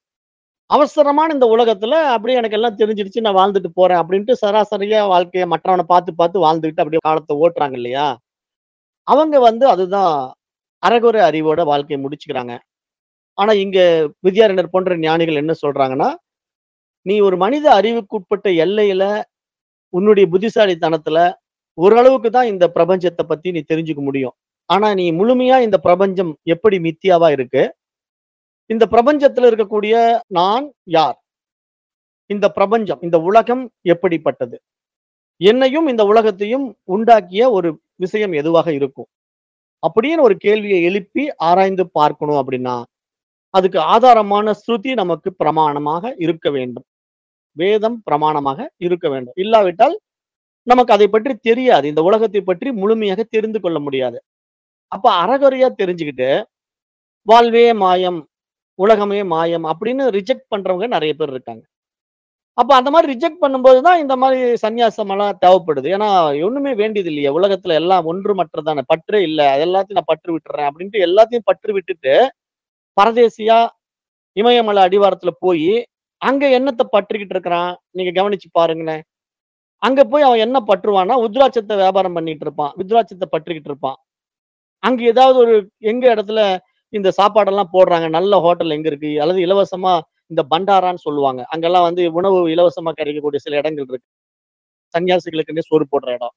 Speaker 1: அவசரமான இந்த உலகத்துல அப்படியே எனக்கு எல்லாம் தெரிஞ்சிடுச்சு. நான் வாழ்ந்துட்டு போறேன் அப்படின்ட்டு சராசரியா வாழ்க்கைய மற்றவன பார்த்து பார்த்து வாழ்ந்துகிட்டு அப்படியே காலத்த ஓட்டுறாங்க இல்லையா? அவங்க வந்து அதுதான் அரைகுறை அறிவோட வாழ்க்கைய முடிச்சுக்கிறாங்க. ஆனா இங்க வித்யாரண்யர் போன்ற ஞானிகள் என்ன சொல்றாங்கன்னா, நீ ஒரு மனித அறிவுக்குட்பட்ட எல்லையில, உன்னுடைய புத்திசாலித்தனத்துல ஓரளவுக்கு தான் இந்த பிரபஞ்சத்த பத்தி நீ தெரிஞ்சுக்க முடியும். ஆனா நீ முழுமையா இந்த பிரபஞ்சம் எப்படி மித்யாவா இருக்கு? இந்த பிரபஞ்சத்துல இருக்கக்கூடிய நான் யார்? இந்த பிரபஞ்சம், இந்த உலகம் எப்படிப்பட்டது? என்னையும் இந்த உலகத்தையும் உண்டாக்கிய ஒரு விஷயம் எதுவாக இருக்கும்? அப்படின்னு ஒரு கேள்விய எழுப்பி ஆராய்ந்து பார்க்கணும் அப்படின்னா, அதுக்கு ஆதாரமான ஸ்ருதி நமக்கு பிரமாணமாக இருக்க வேண்டும். வேதம் பிரமாணமாக இருக்க வேண்டும். இல்லாவிட்டால் நமக்கு அதை பற்றி தெரியாது. இந்த உலகத்தை பற்றி முழுமையாக தெரிந்து கொள்ள முடியாது. அப்ப அரைகுறையா தெரிஞ்சுக்கிட்டு, வாழ்வே மாயம், உலகமே மாயம் அப்படின்னு ரிஜெக்ட் பண்றவங்க நெறைய பேர் இருக்காங்க. அப்ப அந்த மாரி ரிஜெக்ட் பண்ணும்போது தான் இந்த மாரி சந்நியாசமெல்லாம் தேவைப்படுது. ஏன்னா ஒண்ணுமே வேண்டியது இல்லையே. உலகத்துல எல்லாம் ஒன்றுமற்றது தானே. பற்றே இல்ல. அது எல்லாத்தையும் நான் பற்று விட்டுறேன் அப்படின்ட்டு எல்லாத்தையும் பற்று விட்டுட்டு, பரதேசியா இமயமலை அடிவாரத்துல போயி, அங்க என்னத்த பற்றிக்கிட்டு இருக்கிறான்? நீங்க கவனிச்சு பாருங்களேன். அங்க போய் அவன் என்ன பற்றுவான்னா, உத்ராட்சத்த வியாபாரம் பண்ணிட்டு இருப்பான். உத்ராட்சத்த பற்றிக்கிட்டு இருப்பான். அங்க ஏதாவது ஒரு எங்க இடத்துல இந்த சாப்பாடெல்லாம் போடுறாங்க. நல்ல ஹோட்டல் எங்க இருக்கு? அல்லது இலவசமா இந்த பண்டாரான்னு சொல்லுவாங்க. அங்கெல்லாம் வந்து உணவு இலவசமா கிடைக்கக்கூடிய சில இடங்கள் இருக்கு. சன்னியாசிகளுக்குன்னே சோறு போடுற இடம்.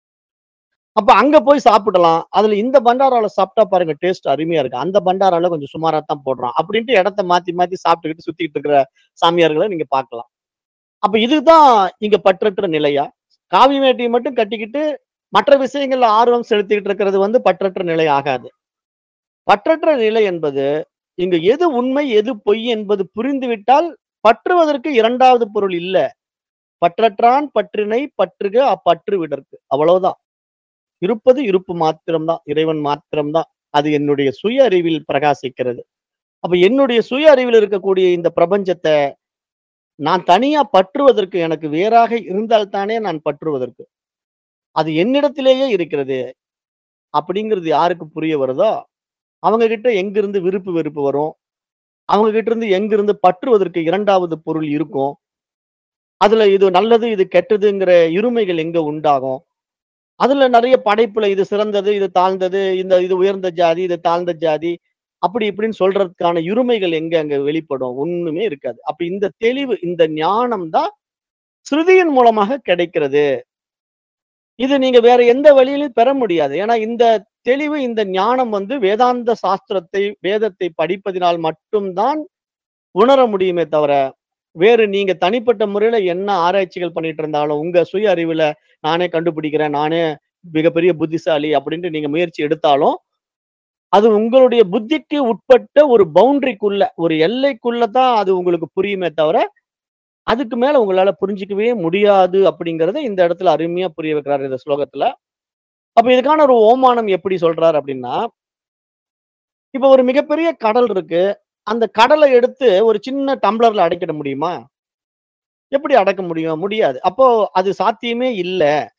Speaker 1: அப்ப அங்க போய் சாப்பிடலாம். அதுல இந்த பண்டாரால சாப்பிட்டா பாருங்க டேஸ்ட் அருமையா இருக்கு. அந்த பண்டாரால கொஞ்சம் சுமாரா தான் போடுறான். அப்படின்ட்டு இடத்த மாத்தி மாத்தி சாப்பிட்டுக்கிட்டு சுத்திக்கிட்டு இருக்கிற சாமியார்கள நீங்க பார்க்கலாம். அப்ப இதுதான் இங்க பற்றற்ற நிலையா? காவி வேட்டிய மட்டும் கட்டிக்கிட்டு, மற்ற விஷயங்கள்ல ஆர்வம் செலுத்திக்கிட்டு இருக்கிறது வந்து பற்றற்ற நிலை ஆகாது. பற்றற்ற நிலை என்பது, இங்க எது உண்மை, எது பொய் என்பது புரிந்துவிட்டால், பற்றுவதற்கு 2வது பொருள் இல்ல. பற்றற்றான் பற்றினை பற்றுக அப்பற்று விடற்கு. அவ்வளவுதான். இருப்பது இருப்பு மாத்திரம் தான். இறைவன் மாத்திரம் தான். அது என்னுடைய சுய அறிவில் பிரகாசிக்கிறது. அப்ப என்னுடைய சுய அறிவில் இருக்கக்கூடிய இந்த பிரபஞ்சத்த, நான் தனியா பற்றுவதற்கு எனக்கு வேறாக இருந்தால் தானே நான் பற்றுவதற்கு. அது என்னிடத்திலேயே இருக்கிறது. அப்படிங்கிறது யாருக்கு புரிய வருதோ, அவங்க கிட்ட எங்கிருந்து விருப்பு வெறுப்பு வரும்? அவங்க கிட்ட இருந்து எங்கிருந்து பற்றுவதற்கு 2வது பொருள் இருக்கும்? அதுல இது நல்லது, இது கெட்டதுங்கிற இருமைகள் எங்க உண்டாகும்? அதுல நெறைய படைப்புல இது சிறந்தது, இது தாழ்ந்தது, இந்த இது உயர்ந்த ஜாதி, இது தாழ்ந்த ஜாதி, அப்படி இப்படின்னு சொல்றதுக்கான இருமைகள் எங்க அங்க வெளிப்படும்? ஒண்ணுமே இருக்காது. அப்ப இந்த தெளிவு, இந்த ஞானம் தான் ஸ்ருதியின் மூலமாக கிடைக்கிறது. இது நீங்க வேற எந்த வழியிலும் பெற முடியாது. ஏன்னா இந்த தெளிவு, இந்த ஞானம் வந்து வேதாந்த சாஸ்திரத்தை, வேதத்தை படிப்பதினால் மட்டும் தான் உணர முடியுமே தவிர, வேறு நீங்க தனிப்பட்ட முறையில என்ன ஆராய்ச்சிகள் பண்ணிட்டு இருந்தாலும், உங்க சுய அறிவுல நானே கண்டுபிடிக்கிறேன், நானே மிகப்பெரிய புத்திசாலி அப்படின்ட்டு நீங்க முயற்சி எடுத்தாலும், அது உங்களுடைய புத்திக்கு உட்பட்ட ஒரு பவுண்டரிக்குள்ள, ஒரு எல்லைக்குள்ள தான் அது உங்களுக்கு புரியுமே தவிர, அதுக்கு மேல உங்களால புரிஞ்சுக்கவே முடியாது அப்படிங்கிறத இந்த இடத்துல அருமையா புரிய வைக்கிறாரு இந்த ஸ்லோகத்துல. அப்ப இதுக்கான ஒரு ஓமானம் எப்படி சொல்றாரு அப்படின்னா, இப்ப ஒரு மிகப்பெரிய கடல் இருக்கு. அந்த கடல எடுத்து ஒரு சின்ன டம்ளர்ல அடைக்கிட முடியுமா? எப்படி அடக்க முடியும்? முடியாது. அப்போ அது சாத்தியமே இல்ல.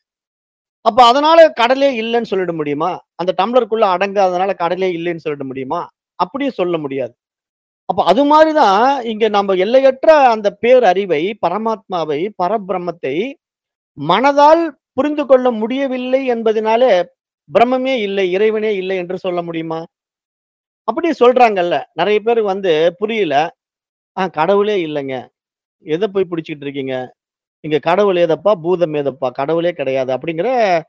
Speaker 1: அப்ப அதனால கடலே இல்லன்னு சொல்லிட முடியுமா? அந்த டம்ளருக்குள்ள அடங்காதனால கடலே இல்லைன்னு சொல்லிட முடியுமா? அப்படியும் சொல்ல முடியாது. அப்ப அது மாரி தான் இங்க நம்ம எல்லையற்ற அந்த பேரறிவை, பரமாத்மாவை, பரபிரம்மத்தை மனதால் புரிந்து கொள்ள முடியவில்லை என்பதனாலே, பிரம்மமே இல்லை, இறைவனே இல்லை என்று சொல்ல முடியுமா? அப்படி சொல்றாங்கல்ல. நெறைய பேருக்கு வந்து புரியல. ஆ கடவுளே இல்லங்க. எத போய் பிடிச்சுக்கிட்டு இருக்கீங்க? இங்க கடவுள் ஏதப்பா? பூதம் ஏதப்பா? கடவுளே கிடையாது. அப்படிங்கிற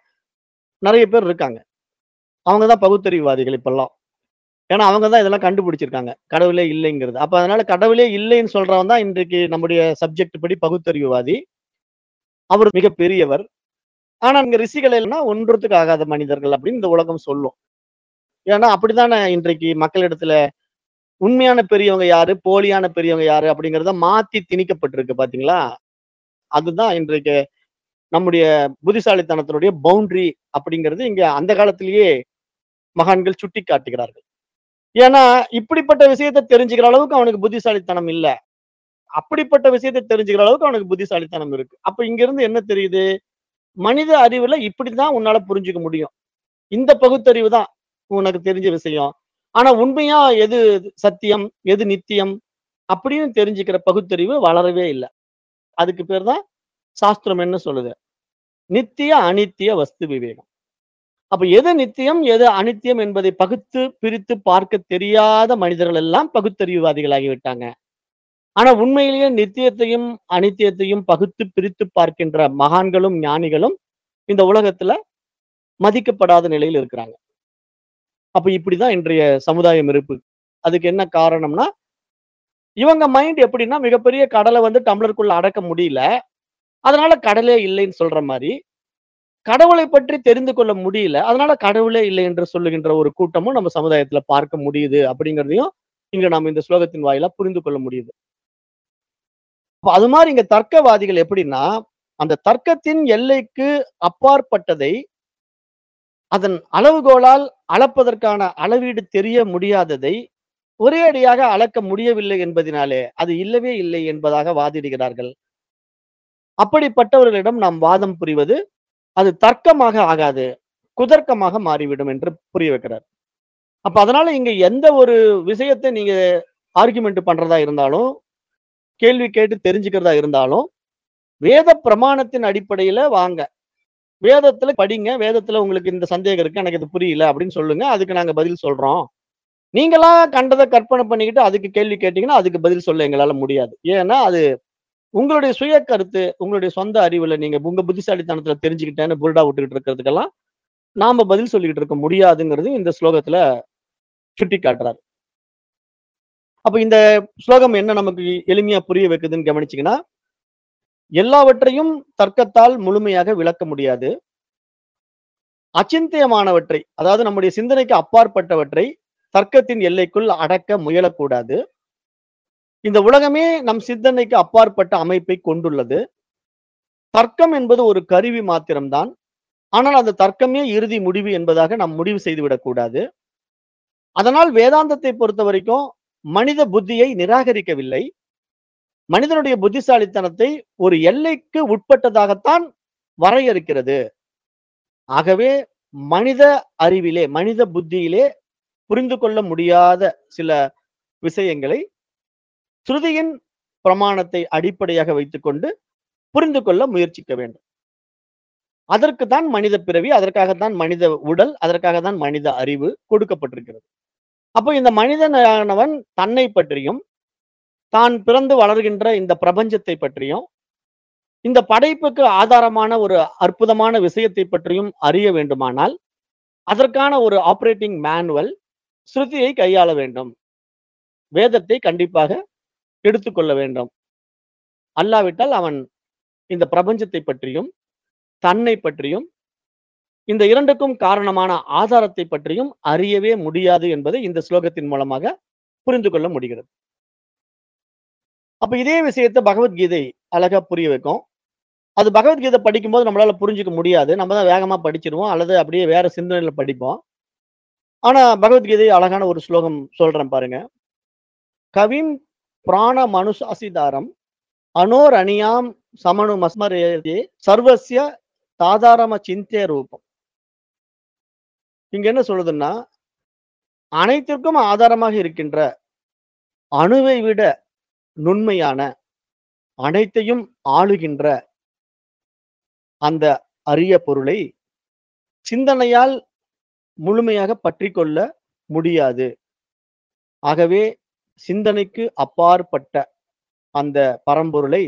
Speaker 1: நெறைய பேர் இருக்காங்க. அவங்க தான் பகுத்தறிவுவாதிகள் இப்பல்லாம். ஏன்னா அவங்க தான் இதெல்லாம் கண்டுபிடிச்சிருக்காங்க. கடவுளே இல்லைங்கிறது. அப்ப அதனால கடவுளே இல்லைன்னு சொல்றவன் தான் இன்றைக்கு நம்முடைய சப்ஜெக்ட் படி பகுத்தறிவுவாதி. அவர் மிக பெரியவர். ஆனா இங்க ரிஷிகள் எல்லாம் ஒன்றுத்துக்கு ஆகாத மனிதர்கள் அப்படின்னு இந்த உலகம் சொல்லும். ஏன்னா அப்படித்தானே இன்றைக்கு மக்களிடத்துல உண்மையான பெரியவங்க யாரு? போலியான பெரியவங்க யாரு? அப்படிங்கிறத மாத்தி திணிக்கப்பட்டிருக்கு பார்த்தீங்களா? அதுதான் இன்றைக்கு நம்முடைய புத்திசாலித்தனத்தினுடைய பவுண்டரி அப்படிங்கிறது இங்க அந்த காலத்திலேயே மகான்கள் சுட்டிக்காட்டுகிறார்கள். ஏன்னா இப்படிப்பட்ட விஷயத்த தெரிஞ்சுக்கிற அளவுக்கு அவனுக்கு புத்திசாலித்தனம் இல்ல. அப்படிப்பட்ட விஷயத்த தெரிஞ்சுக்கிற அளவுக்கு அவனுக்கு புத்திசாலித்தனம் இருக்கு. அப்ப இங்கிருந்து என்ன தெரியுது? மனித அறிவுல இப்படித்தான் உன்னால புரிஞ்சுக்க முடியும். இந்த பகுத்தறிவு தான் உனக்கு தெரிஞ்ச விஷயம். ஆனா உண்மையா எது சத்தியம்? எது நித்தியம்? அப்படின்னு தெரிஞ்சுக்கிற பகுத்தறிவு வளரவே இல்ல. அதுக்கு பேர் தான் சாஸ்திரம் என்ன சொல்லுது? நித்திய, அநித்திய வஸ்து விவேகம். அப்ப எது நித்தியம், எது அநித்தியம் என்பதை பகுத்து, பிரித்து பார்க்க தெரியாத மனிதர்கள் எல்லாம் பகுத்தறிவுவாதிகளாகி விட்டாங்க. ஆனா உண்மையிலேயே நித்தியத்தையும், அநித்தியத்தையும் பகுத்து, பிரித்து பார்க்கின்ற மகான்களும், ஞானிகளும் இந்த உலகத்துல மதிக்கப்படாத நிலையில் இருக்கிறாங்க. அப்ப இப்படிதான் இன்றைய சமுதாயம் இருக்கு. அதுக்கு என்ன காரணம்னா, இவங்க மைண்ட் எப்படின்னா மிகப்பெரிய கடல வந்து டம்ளருக்குள்ள அடக்க முடியல. அதனால கடலே இல்லைன்னு சொல்ற மாரி, கடவுளை பற்றி தெரிந்து கொள்ள முடியல. அதனால கடவுளே இல்லை என்று சொல்லுகின்ற ஒரு கூட்டமும் நம்ம சமுதாயத்துல பார்க்க முடியுது அப்படிங்கிறதையும், இங்க நாம இந்த ஸ்லோகத்தின் வாயிலா புரிந்து கொள்ள முடியுது. அப்ப அது மாரி இங்க தர்க்கவாதிகள் எப்படின்னா, அந்த தர்க்கத்தின் எல்லைக்கு அப்பாற்பட்டதை அதன் அளவுகோலால் அளப்பதற்கான அளவீடு தெரிய முடியாததை ஒரே அடியாக அளக்க முடியவில்லை என்பதினாலே அது இல்லவே இல்லை என்பதாக வாதிடுகிறார்கள் அப்படிப்பட்டவர்களிடம் நாம் வாதம் புரிவது அது தர்க்கமாக ஆகாது குதர்க்கமாக மாறிவிடும் என்று புரிய வைக்கிறார் அப்ப அதனால இங்க எந்த ஒரு விஷயத்தை நீங்க ஆர்குமெண்ட் பண்றதா இருந்தாலும் கேள்வி கேட்டு தெரிஞ்சுக்கிறதா இருந்தாலும் வேத பிரமாணத்தின் அடிப்படையில வாங்க வேதத்துல படிங்க வேதத்துல உங்களுக்கு இந்த சந்தேகம் இருக்கு எனக்கு இது புரியல அப்படின்னு சொல்லுங்க அதுக்கு நாங்க பதில் சொல்றோம் நீங்களா கண்டதை கற்பனை பண்ணிக்கிட்டு அதுக்கு கேள்வி கேட்டீங்கன்னா அதுக்கு பதில் சொல்ல எங்களால முடியாது ஏன்னா அது உங்களுடைய சுய கருத்து உங்களுடைய சொந்த அறிவுல நீங்க உங்க புத்திசாலித்தனத்துல தெரிஞ்சுக்கிட்டேன்னு புருடா விட்டுக்கிட்டு இருக்கிறதுக்கெல்லாம் நாம பதில் சொல்லிக்கிட்டு இருக்க முடியாதுங்கிறது இந்த ஸ்லோகத்துல சுட்டி காட்டுறாரு அப்ப இந்த ஸ்லோகம் என்ன நமக்கு எளிமையா புரிய வைக்குதுன்னு கவனிச்சீங்கன்னா எல்லாவற்றையும் தர்க்கத்தால் முழுமையாக விளக்க முடியாது அச்சிந்தியமானவற்றை அதாவது நம்முடைய சிந்தனைக்கு அப்பாற்பட்டவற்றை தர்க்கத்தின் எல்லைக்குள் அடக்க முயலக்கூடாது இந்த உலகமே நம் சிந்தனைக்கு அப்பாற்பட்ட அமைப்பை கொண்டுள்ளது தர்க்கம் என்பது ஒரு கருவி மாத்திரம்தான் ஆனால் அந்த தர்க்கமே இறுதி முடிவு என்பதாக நாம் முடிவு செய்துவிடக் கூடாது அதனால் வேதாந்தத்தை பொறுத்த வரைக்கும் மனித புத்தியை நிராகரிக்கவில்லை மனிதனுடைய புத்திசாலித்தனத்தை ஒரு எல்லைக்கு உட்பட்டதாகத்தான் வரையறுக்கிறது ஆகவே மனித அறிவிலே மனித புத்தியிலே புரிந்து கொள்ள முடியாத சில விஷயங்களை ஸ்ருதியின் பிரமாணத்தை அடிப்படையாக வைத்துக்கொண்டு புரிந்து கொள்ள முயற்சிக்க வேண்டும் அதற்கு தான் மனித பிறவி அதற்காகத்தான் மனித உடல் அதற்காக தான் மனித அறிவு கொடுக்கப்பட்டிருக்கிறது அப்போ இந்த மனிதனானவன் தன்னை பற்றியும் தான் பிறந்து வளர்கின்ற இந்த பிரபஞ்சத்தை பற்றியும் இந்த படைப்புக்கு ஆதாரமான ஒரு அற்புதமான விஷயத்தை பற்றியும் அறிய வேண்டுமானால் அதற்கான ஒரு ஆபரேட்டிங் மேனுவல் ஸ்ருதியை கையாள வேண்டும் வேதத்தை கண்டிப்பாக எடுத்துக்கொள்ள வேண்டும் அல்லாவிட்டால் அவன் இந்த பிரபஞ்சத்தை பற்றியும் தன்னை பற்றியும் இந்த இரண்டுக்கும் காரணமான ஆதாரத்தை பற்றியும் அறியவே முடியாது என்பதை இந்த ஸ்லோகத்தின் மூலமாக புரிந்து கொள்ள முடிகிறது அப்ப இதே விஷயத்தை பகவத்கீதை அழகா புரிய வைக்கும் அது பகவத்கீதை படிக்கும்போது நம்மளால புரிஞ்சுக்க முடியாது நம்ம தான் வேகமா படிச்சிருவோம் அல்லது அப்படியே வேற சிந்தனையில படிப்போம் ஆனா பகவத்கீதை அழகான ஒரு ஸ்லோகம் சொல்றேன் பாருங்க கவிம் பிராண மனுசாசிதாரம் அனோர் அணியாம் சமணு மஸ்மரே சர்வசிய சாதாரண சிந்திய ரூபம் இங்க என்ன சொல்லுதுன்னா அனைத்திற்கும் ஆதாரமாக இருக்கின்ற அணுவை விட நுண்மையான அனைத்தையும் ஆளுகின்ற அந்த அரிய பொருளை சிந்தனையால் முழுமையாக பற்றி கொள்ள முடியாது ஆகவே சிந்தனைக்கு அப்பாற்பட்ட அந்த பரம்பொருளை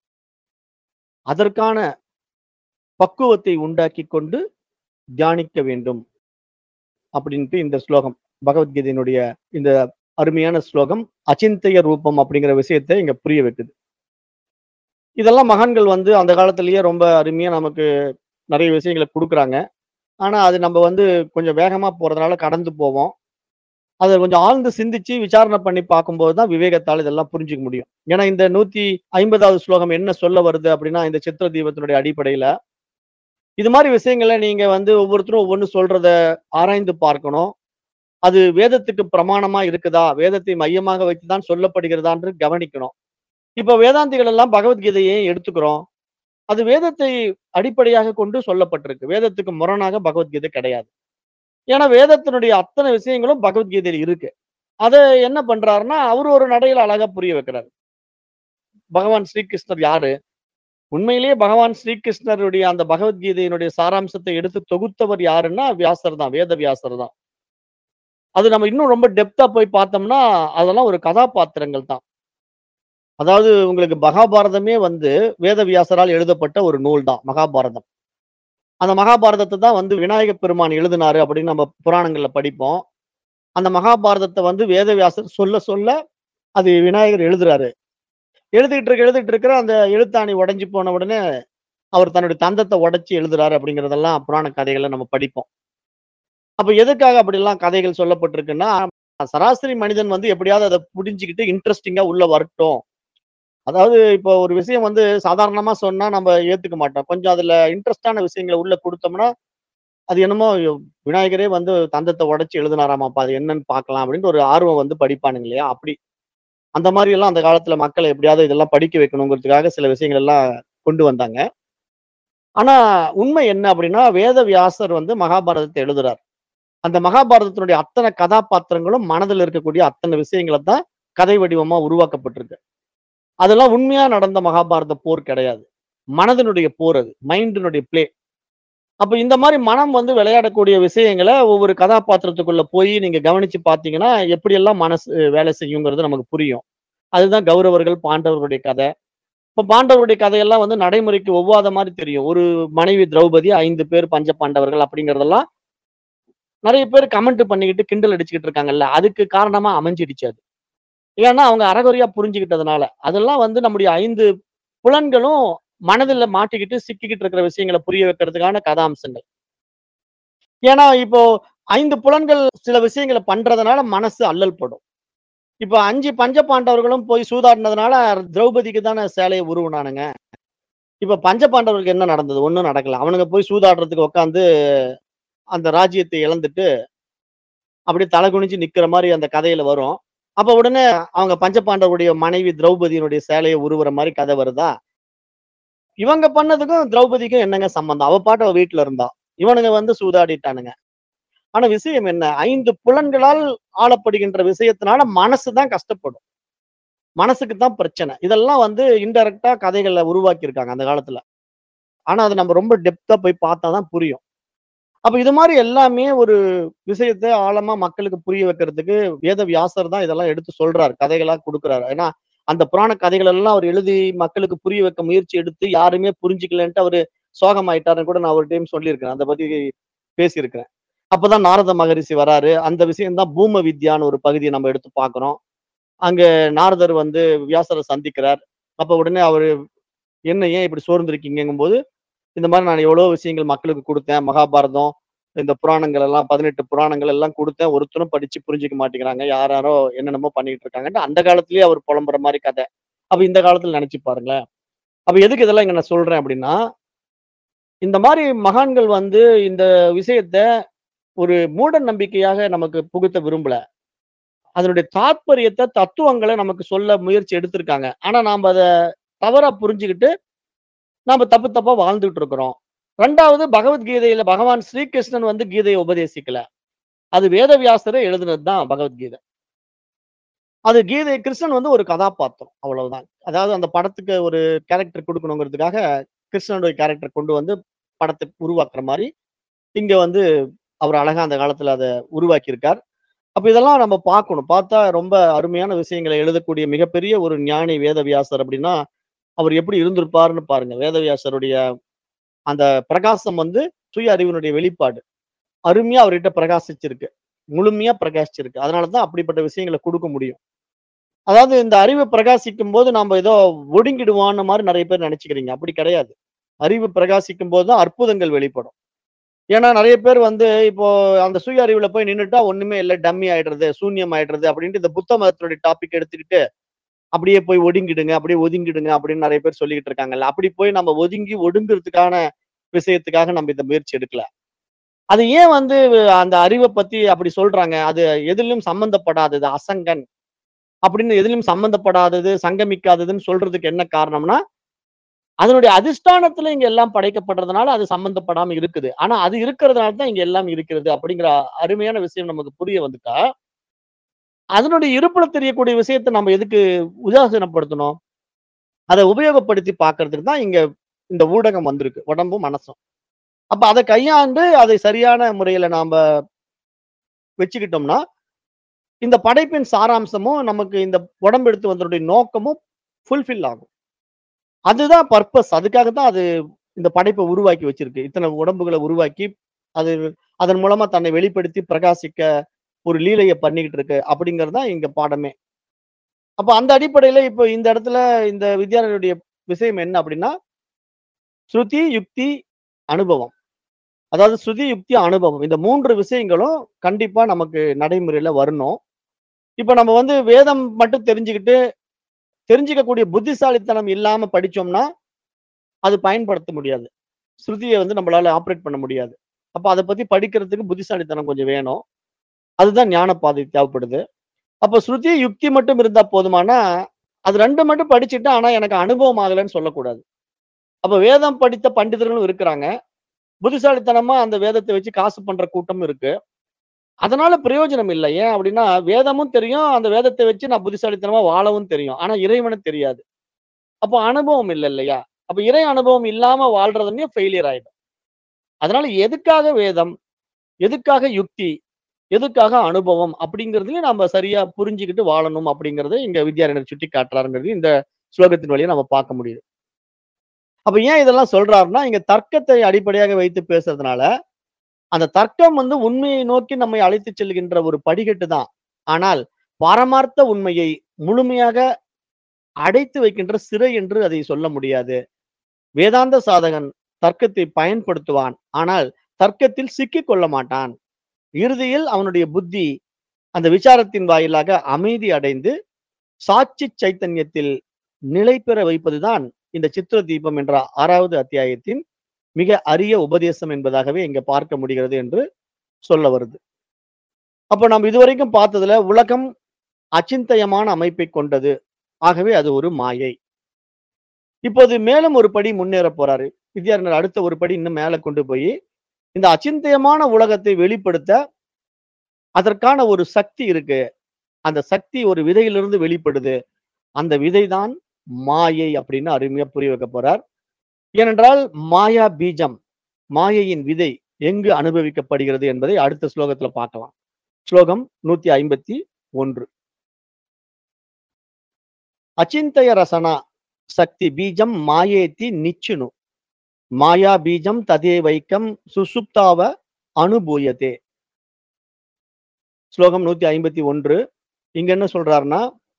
Speaker 1: அதற்கான பக்குவத்தை உண்டாக்கி கொண்டு தியானிக்க வேண்டும் அப்படின்ட்டு இந்த ஸ்லோகம் பகவத்கீதையினுடைய இந்த அருமையான ஸ்லோகம் அச்சிந்தைய ரூபம் அப்படிங்கிற விஷயத்தை இங்க புரிய வைக்குது இதெல்லாம் மகான்கள் வந்து அந்த காலத்திலேயே ரொம்ப அருமையா நமக்கு நிறைய விஷயங்களை கொடுக்குறாங்க ஆனா அது நம்ம வந்து கொஞ்சம் வேகமா போறதுனால கடந்து போவோம் அதை கொஞ்சம் ஆழ்ந்து சிந்திச்சு விசாரணை பண்ணி பார்க்கும்போது தான் விவேகத்தால் இதெல்லாம் புரிஞ்சுக்க முடியும் ஏன்னா இந்த நூத்தி ஐம்பதாவது ஸ்லோகம் என்ன சொல்ல வருது அப்படின்னா இந்த சித்திர தீபத்தினுடைய அடிப்படையில இது மாதிரி விஷயங்களை நீங்க வந்து ஒவ்வொருத்தரும் ஒவ்வொன்று சொல்றத ஆராய்ந்து பார்க்கணும் அது வேதத்துக்கு பிரமாணமா இருக்குதா வேதத்தை மையமாக வைத்துதான் சொல்லப்படுகிறதான்னு கவனிக்கணும் இப்ப வேதாந்திகள் எல்லாம் பகவத்கீதையை எடுத்துக்கிறோம் அது வேதத்தை அடிப்படையாக கொண்டு சொல்லப்பட்டிருக்கு வேதத்துக்கு முரணாக பகவத்கீதை கிடையாது ஏன்னா வேதத்தினுடைய அத்தனை விஷயங்களும் பகவத்கீதையில் இருக்கு அதை என்ன பண்றாருன்னா அவர் ஒரு நடையில அழகா புரிய வைக்கிறார் பகவான் ஸ்ரீகிருஷ்ணர் யாரு உண்மையிலேயே பகவான் ஸ்ரீகிருஷ்ணருடைய அந்த பகவத்கீதையினுடைய சாராம்சத்தை எடுத்து தொகுத்தவர் யாருன்னா வியாசர் தான் வேத வியாசர் தான் அது நம்ம இன்னும் ரொம்ப டெப்தா போய் பார்த்தோம்னா அதெல்லாம் ஒரு கதாபாத்திரங்கள் தான் அதாவது உங்களுக்கு மகாபாரதமே வந்து வேத வியாசரால் எழுதப்பட்ட ஒரு நூல் தான் மகாபாரதம் அந்த மகாபாரதத்தை தான் வந்து விநாயக பெருமான் எழுதினாரு அப்படின்னு நம்ம புராணங்கள்ல படிப்போம் அந்த மகாபாரதத்தை வந்து வேதவியாசர் சொல்ல சொல்ல அது விநாயகர் எழுதுறாரு எழுதிட்டு இருக்க எழுதிட்டு இருக்கிற அந்த எழுத்தாணி உடைஞ்சு போன உடனே அவர் தன்னுடைய தந்தத்தை உடைச்சு எழுதுறாரு அப்படிங்கிறதெல்லாம் புராண கதைகளை நம்ம படிப்போம் அப்ப எதுக்காக அப்படிலாம் கதைகள் சொல்லப்பட்டிருக்குன்னா சராசரி மனிதன் வந்து எப்படியாவது அதை புரிஞ்சுக்கிட்டு இன்ட்ரெஸ்டிங்கா உள்ள வரட்டும் அதாவது இப்போ ஒரு விஷயம் வந்து சாதாரணமா சொன்னா நம்ம ஏத்துக்க மாட்டோம். கொஞ்சம் அதுல இன்ட்ரெஸ்ட்டான விஷயங்கள உள்ள குடுத்தோம்னா, அது என்னமோ விநாயகரே வந்து தந்தத்த உடைச்சு எழுதினாராமாப்பா, அது என்னன்னு பார்க்கலாம் அப்படின்ட்டு ஒரு ஆர்வம் வந்து படிப்பானுங்க இல்லையா? அப்படி. அந்த மாரி எல்லாம் அந்த காலத்துல மக்கள எப்படியாவது இதெல்லாம் படிக்க வைக்கணுங்கிறதுக்காக சில விஷயங்கள் எல்லாம் கொண்டு வந்தாங்க. ஆனா உண்மை என்ன அப்படின்னா, வேதவியாசர் வந்து மகாபாரதத்த எழுதுறார். அந்த மகாபாரதத்தினுடைய அத்தன கதாபாத்திரங்களும் மனதில இருக்கக்கூடிய அத்தன விஷயங்கள தான் கதை வடிவமா உருவாக்கப்பட்டிருக்கு. அதெல்லாம் உண்மையா நடந்த மகாபாரத போர் கிடையாது. மனதினுடைய போர் அது. மைண்டினுடைய ப்ளே. அப்ப இந்த மாரி மனம் வந்து விளையாடக்கூடிய விஷயங்கள ஒவ்வொரு கதாபாத்திரத்துக்குள்ள போய் நீங்க கவனிச்சு பார்த்தீங்கன்னா, எப்படியெல்லாம் மனசு வேலை செய்யுங்கிறது நமக்கு புரியும். அதுதான் கௌரவர்கள், பாண்டவர்களுடைய கதை. இப்ப பாண்டவருடைய கதையெல்லாம் வந்து நடைமுறைக்கு ஒவ்வாத மாரி தெரியும். ஒரு மனைவி திரௌபதி, 5 பேர் பஞ்ச பாண்டவர்கள் அப்படிங்கிறதெல்லாம் நெறைய பேர் கமெண்ட் பண்ணிக்கிட்டு, கிண்டல் அடிச்சுக்கிட்டு இருக்காங்கல்ல. அதுக்கு காரணமா அமைஞ்சிடுச்சு அது. ஏன்னா, அவங்க அரைகுறையா புரிஞ்சுகிட்டதுனால. அதெல்லாம் வந்து நம்முடைய 5 புலன்களும் மனதில மாட்டிக்கிட்டு, சிக்கிக்கிட்டு இருக்கிற விஷயங்கள புரிய வைக்கிறதுக்கான கதாம்சங்கள். ஏன்னா, இப்போ 5 புலன்கள் சில விஷயங்கள பண்றதுனால மனசு அல்லல் படும். இப்ப 5 பஞ்ச பாண்டவர்களும் போய் சூதாடினதுனால திரௌபதிக்கு தானே சேலைய உருவுனானுங்க. இப்ப பஞ்ச பாண்டவர்களுக்கு என்ன நடந்தது? ஒண்ணும் நடக்கல. அவனுங்க போய் சூதாடுறதுக்கு உட்கார்ந்து அந்த ராஜ்யத்த இழந்துட்டு, அப்படியே தலை குனிஞ்சு நிக்கிற மாரி அந்த கதையில வரும். அப்ப உடனே அவங்க பஞ்ச பாண்டவருடைய மனைவி திரௌபதியினுடைய சேலைய உருவுற மாரி கதை வருதா? இவங்க பண்ணதுக்கும் திரௌபதிக்கும் என்னங்க சம்மந்தம்? அவ பாட்டு அவ வீட்ல இருந்தா. இவனுங்க வந்து சூதாடிட்டானுங்க. ஆனா விஷயம் என்ன? 5 புலன்களால் ஆளப்படுகின்ற விஷயத்தினால மனசு தான் கஷ்டப்படும். மனசுக்கு தான் பிரச்சனை. இதெல்லாம் வந்து இன்டைரக்ட்டா கதைகள உருவாக்கியிருக்காங்க அந்த காலத்துல. ஆனா அத நம்ம ரொம்ப டெப்த்தா போய் பார்த்தா தான் புரியும். அப்ப இது மாரி எல்லாமே ஒரு விஷயத்த ஆழமா மக்களுக்கு புரிய வைக்கிறதுக்கு வேதவியாசர் தான் இதெல்லாம் எடுத்து சொல்றாரு. கதைகளா குடுக்குறாரு. ஏன்னா, அந்த புராண கதைகள் எல்லாம் அவர் எழுதி மக்களுக்கு புரிய வைக்க முயற்சி எடுத்து யாருமே புரிஞ்சுக்கலன்ட்டு அவரு சோகமாயிட்டாருன்னு கூட நான் ஒரு டைம் சொல்லியிருக்கிறேன். அத பத்தி பேசியிருக்கிறேன். அப்பதான் நாரத மகரிஷி வராரு. அந்த விஷயம் தான் பூம வித்யான்னு ஒரு பகுதிய நம்ம எடுத்து பார்க்கிறோம். அங்க நாரதர் வந்து வியாசர சந்திக்கிறார். அப்ப உடனே அவரு என்ன ஏன் இப்படி சோர்ந்திருக்கீங்கங்கும்போது, இந்த மாரி நான் எவ்வளவோ விஷயங்கள் மக்களுக்கு குடுத்தேன். மகாபாரதம், இந்த புராணங்கள் எல்லாம் 18 புராணங்கள் எல்லாம் குடுத்தேன். ஒருத்தரும் படிச்சு புரிஞ்சுக்க மாட்டேங்கிறாங்க. யார் யாரோ என்னென்னமோ பண்ணிட்டு இருக்காங்கன்ட்டு அந்த காலத்திலேயே அவர் புலம்புற மாரி கதை. அப்ப இந்த காலத்துல நெனச்சு பாருங்களேன். அப்ப எதுக்கு இதெல்லாம் இங்க நான் சொல்றேன் அப்படின்னா, இந்த மாரி மகான்கள் வந்து இந்த விஷயத்த ஒரு மூட நம்பிக்கையாக நமக்கு புகுத்த விரும்பல. அதனுடைய தாத்பரியத்த, தத்துவங்கள நமக்கு சொல்ல முயற்சி எடுத்திருக்காங்க. ஆனா நாம அத தவறா புரிஞ்சுகிட்டு, நாம தப்பு தப்பா வாழ்ந்துட்டு இருக்கிறோம். 2வது பகவத்கீதையில பகவான் ஸ்ரீகிருஷ்ணன் வந்து கீதைய உபதேசிக்கல. அது வேதவியாசரே எழுதினது தான் பகவத்கீதை. அது கீதை கிருஷ்ணன் வந்து ஒரு கதாபாத்திரம். அவ்வளவுதான். அதாவது அந்த படத்துக்கு ஒரு கேரக்டர் குடுக்கணுங்கிறதுக்காக, கிருஷ்ணனுடைய கேரக்டர் கொண்டு வந்து படத்த உருவாக்குற மாரி, இங்க வந்து அவர் அழகா அந்த காலத்துல அத உருவாக்கியிருக்கார். அப்ப இதெல்லாம் நம்ம பார்க்கணும். பார்த்தா ரொம்ப அருமையான விஷயங்கள எழுதக்கூடிய மிகப்பெரிய ஒரு ஞானி வேதவியாசர் அப்படின்னா, அவர் எப்படி இருந்திருப்பாருன்னு பாருங்க. வேதவியாசருடைய அந்த பிரகாசம் வந்து சுய அறிவினுடைய வெளிப்பாடு. அருமையா அவர்கிட்ட பிரகாசிச்சிருக்கு. முழுமையா பிரகாசிச்சிருக்கு. அதனால தான் அப்படிப்பட்ட விஷயங்கள குடுக்க முடியும். அதாவது இந்த அறிவு பிரகாசிக்கும்போது நாம ஏதோ ஒடுங்கிடுவான்னு மாரி நெறைய பேர் நெனச்சுக்கிறீங்க. அப்படி கிடையாது. அறிவு பிரகாசிக்கும்போது தான் அற்புதங்கள் வெளிப்படும். ஏன்னா நெறைய பேர் வந்து இப்போ அந்த சுய அறிவுல போய் நின்னுட்டா ஒண்ணுமே இல்ல. டம்மி ஆயிடுறது, சூன்யம் ஆயிடுறது அப்படின்ட்டு இந்த புத்த மதத்தினுடைய டாபிக் எடுத்துக்கிட்டு, அப்படியே போய் ஒடுங்கிடுங்க, அப்படியே ஒதுங்கிடுங்க அப்படின்னு நெறைய பேர் சொல்லிக்கிட்டு இருக்காங்கல்ல. அப்படி போய் நம்ம ஒதுங்கி ஒடுங்குறதுக்கான விஷயத்துக்காக நம்ம இந்த முயற்சி எடுக்கல. அது ஏன் வந்து அந்த அறிவ பத்தி அப்படி சொல்றாங்க? அது எதிலும் சம்மந்தப்படாதது, அசங்கன் அப்படின்னு எதிலும் சம்மந்தப்படாதது, சங்கமிக்காததுன்னு சொல்றதுக்கு என்ன காரணம்னா, அதனுடைய அதிஷ்டானத்துல இங்க எல்லாம் படைக்கப்படுறதுனால அது சம்மந்தப்படாம இருக்குது. ஆனா அது இருக்கிறதுனால தான் இங்க எல்லாம் இருக்கிறது அப்படிங்கிற அருமையான விஷயம் நமக்கு புரிய வந்துட்டா, அதனுடைய இருப்புல தெரியக்கூடிய விஷயத்த நம்ம எதுக்கு உதாசீனப்படுத்தணும்? அத உபயோகப்படுத்தி பார்க்கறதுக்கு தான் இங்க இந்த ஊடகம் வந்திருக்கு. உடம்பும், மனசும். அப்ப அத கையாண்டு அதை சரியான முறையில நாம வச்சுக்கிட்டோம்னா, இந்த படைப்பின் சாராம்சமும், நமக்கு இந்த உடம்பு எடுத்து வந்ததனுடைய நோக்கமும் ஃபுல்ஃபில் ஆகும். அதுதான் பர்ப்பஸ். அதுக்காக தான் அது இந்த படைப்ப உருவாக்கி வச்சிருக்கு. இத்தன உடம்புகள உருவாக்கி, அது அதன் மூலமா தன்னை வெளிப்படுத்தி பிரகாசிக்க ஒரு லீலைய பண்ணிக்கிட்டு இருக்கு. அப்படிங்கிறது தான் இங்க பாடமே. அப்ப அந்த அடிப்படையில இப்ப இந்த இடத்துல இந்த வித்யாரண்யருடைய விஷயம் என்ன அப்படின்னா, ஸ்ருதி, யுக்தி, அனுபவம். அதாவது ஸ்ருதி, யுக்தி, அனுபவம். இந்த 3 விஷயங்களும் கண்டிப்பா நமக்கு நடைமுறையில வரணும். இப்ப நம்ம வந்து வேதம் மட்டும் தெரிஞ்சுக்கிட்டு, தெரிஞ்சுக்கக்கூடிய புத்திசாலித்தனம் இல்லாம படிச்சோம்னா, அது பயன்படுத்த முடியாது. ஸ்ருதிய வந்து நம்மளால ஆப்பரேட் பண்ண முடியாது. அப்ப அத பத்தி படிக்கிறதுக்கு புத்திசாலித்தனம் கொஞ்சம் வேணும். அதுதான் ஞான பாதை தேவைப்படுது. அப்ப ஸ்ருதி, யுக்தி மட்டும் இருந்தா போதுமானா, அது 2 மட்டும் படிச்சுட்டேன். ஆனா எனக்கு அனுபவம் ஆகலன்னு சொல்லக்கூடாது. அப்ப வேதம் படித்த பண்டிதர்களும் இருக்கிறாங்க. புத்திசாலித்தனமா அந்த வேதத்த வச்சு காசு பண்ற கூட்டமும் இருக்கு. அதனால பிரயோஜனம் இல்ல. ஏன் அப்டின்னா, வேதமும் தெரியும். அந்த வேதத்த வச்சு நான் புத்திசாலித்தனமா வாழவும் தெரியும். ஆனா இறைவன தெரியாது. அப்ப அனுபவம் இல்ல இல்லையா? அப்ப இறை அனுபவம் இல்லாம வாழ்றதுமே ஃபெயிலியர் ஆயிடும். அதனால எதுக்காக வேதம்? எதுக்காக யுக்தி? எதுக்காக அனுபவம்? அப்படிங்கிறதையும் நாம சரியா புரிஞ்சுகிட்டு வாழணும் அப்படிங்கிறத இங்க வித்யாரண்யர் சுட்டி காட்டுறாருங்கிறது இந்த ஸ்லோகத்தின் வழியா நம்ம பார்க்க முடியுது. அப்ப ஏன் இதெல்லாம் சொல்றாருன்னா, இங்க தர்க்கத்தை அடிப்படையாக வைத்து பேசுறதுனால, அந்த தர்க்கம் வந்து உண்மையை நோக்கி நம்மை அழைத்துச் செல்கின்ற ஒரு படிக்கட்டு தான். ஆனால் பாரமார்த்த உண்மையை முழுமையாக அடைத்து வைக்கின்ற சிறை என்று அதை சொல்ல முடியாது. வேதாந்த சாதகன் தர்க்கத்தை பயன்படுத்துவான். ஆனால் தர்க்கத்தில் சிக்கிக் கொள்ள மாட்டான். இறுதியில் அவனுடைய புத்தி அந்த விசாரத்தின் வாயிலாக அமைதி அடைந்து, சாட்சி சைத்தன்யத்தில் நிலை பெற வைப்பதுதான் இந்த சித்திர தீபம் என்ற 6வது அத்தியாயத்தின் மிக அரிய உபதேசம் என்பதாகவே இங்க பார்க்க முடிகிறது என்று சொல்ல வருது. அப்ப நம்ம இதுவரைக்கும் பார்த்ததுல உலகம் அச்சிந்தயமான அமைப்பைக் கொண்டது. ஆகவே அது ஒரு மாயை. இப்போது மேலும் ஒரு படி முன்னேறப் போறாரு. வித்யாரண்யர் அடுத்த ஒரு படி இன்னும் மேல கொண்டு போயி, இந்த அச்சிந்தயமான உலகத்தை வெளிப்படுத்த அதற்கான ஒரு சக்தி இருக்கு. அந்த சக்தி ஒரு விதையிலிருந்து வெளிப்படுது. அந்த விதை தான் மாயை அப்படின்னு அருமையா புரிய வைக்கப் போறார். ஏனென்றால் மாயா பீஜம், மாயையின் விதை எங்கு அனுபவிக்கப்படுகிறது என்பதை அடுத்த ஸ்லோகத்துல பார்க்கலாம். ஸ்லோகம் 151. அச்சிந்தய ரசனா சக்தி பீஜம் மாயேதி நிச்சுனு. மாயா பீஜம் ததேவைக்கம் சுசுப்தாவ அனுபூயதே. ஸ்லோகம் 151. இங்க என்ன சொல்றாருன்னா,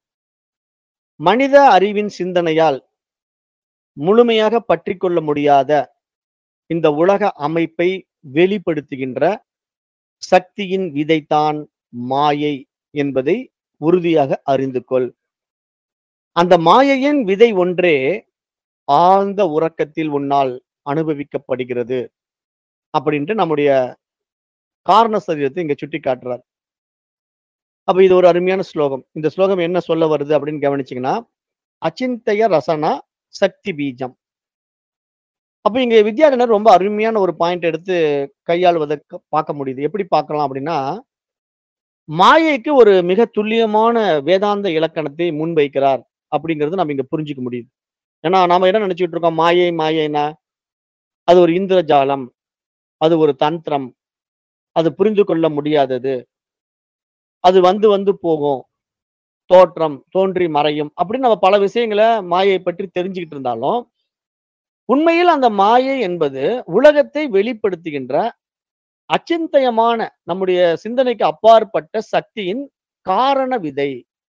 Speaker 1: மனித அறிவின் சிந்தனையால் முழுமையாக பற்றிக்கொள்ள முடியாத இந்த உலக அமைப்பை வெளிப்படுத்துகின்ற சக்தியின் விதைதான் மாயை என்பதை உறுதியாக அறிந்து கொள். அந்த மாயையின் விதை ஒன்றே ஆழ்ந்த உறக்கத்தில் உன்னால் அனுபவிக்கப்படுகிறது. அப்படின்ட்டு நம்முடைய காரண சரீரத்தை இங்க சுட்டிக் காட்டுறார். அப்ப இது ஒரு அருமையான ஸ்லோகம். இந்த ஸ்லோகம் என்ன சொல்ல வருது அப்படின்னு கவனிச்சீங்கன்னா, அச்சிந்தய ரசனா சக்தி பீஜம். அப்ப இங்க வித்யாரண்யர் ரொம்ப அருமையான ஒரு பாயிண்ட் எடுத்து கையாளுவத க பார்க்க முடியுது. எப்படி பார்க்கலாம் அப்படின்னா, மாயைக்கு ஒரு மிக துல்லியமான வேதாந்த இலக்கணத்தை முன்வைக்கிறார் அப்படிங்கிறது நம்ம இங்க புரிஞ்சுக்க முடியுது. ஏன்னா நாம என்ன நினைச்சுக்கிட்டு இருக்கோம், மாயை மாயைன்னா, அது ஒரு இந்திரஜாலம், அது ஒரு தந்திரம், அது புரிந்து கொள்ள முடியாதது. அது வந்து வந்து போகும். தோற்றம், தோன்றி மறையும் அப்படின்னு நம்ம பல விஷயங்கள மாயையை பற்றி தெரிஞ்சுக்கிட்டு இருந்தாலும், உண்மையில் அந்த மாயை என்பது உலகத்தை வெளிப்படுத்துகின்ற அச்சிந்தயமான நம்முடைய சிந்தனைக்கு அப்பாற்பட்ட சக்தியின் காரண விதை.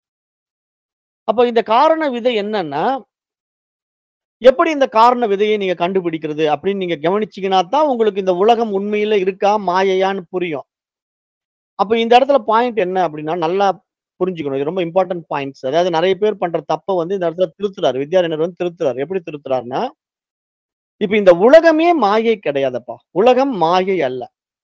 Speaker 1: அப்ப இந்த காரண விதை என்னன்னா எப்படி இந்த காரண விதையை நீங்க கண்டுபிடிக்கிறது அப்படின்னு நீங்க கவனிச்சீங்கன்னா தான் உங்களுக்கு இந்த உலகம் உண்மையில இருக்கா, மாயையான்னு புரியும். அப்ப இந்த இடத்துல பாயிண்ட் என்ன அப்படின்னா, நல்லா புரிஞ்சுக்கணும். இது ரொம்ப இம்பார்ட்டன்ட் பாயிண்ட்ஸ். அதாவது நெறைய பேர் பண்ற தப்ப வந்து இந்த இடத்துல திருத்துறாரு. வித்யாரண்யர் வந்து திருத்துறாரு. எப்படி திருத்துறாருன்னா, இப்ப இந்த உலகமே மாயை கிடையாதப்பா. உலகம் மாயை அல்ல.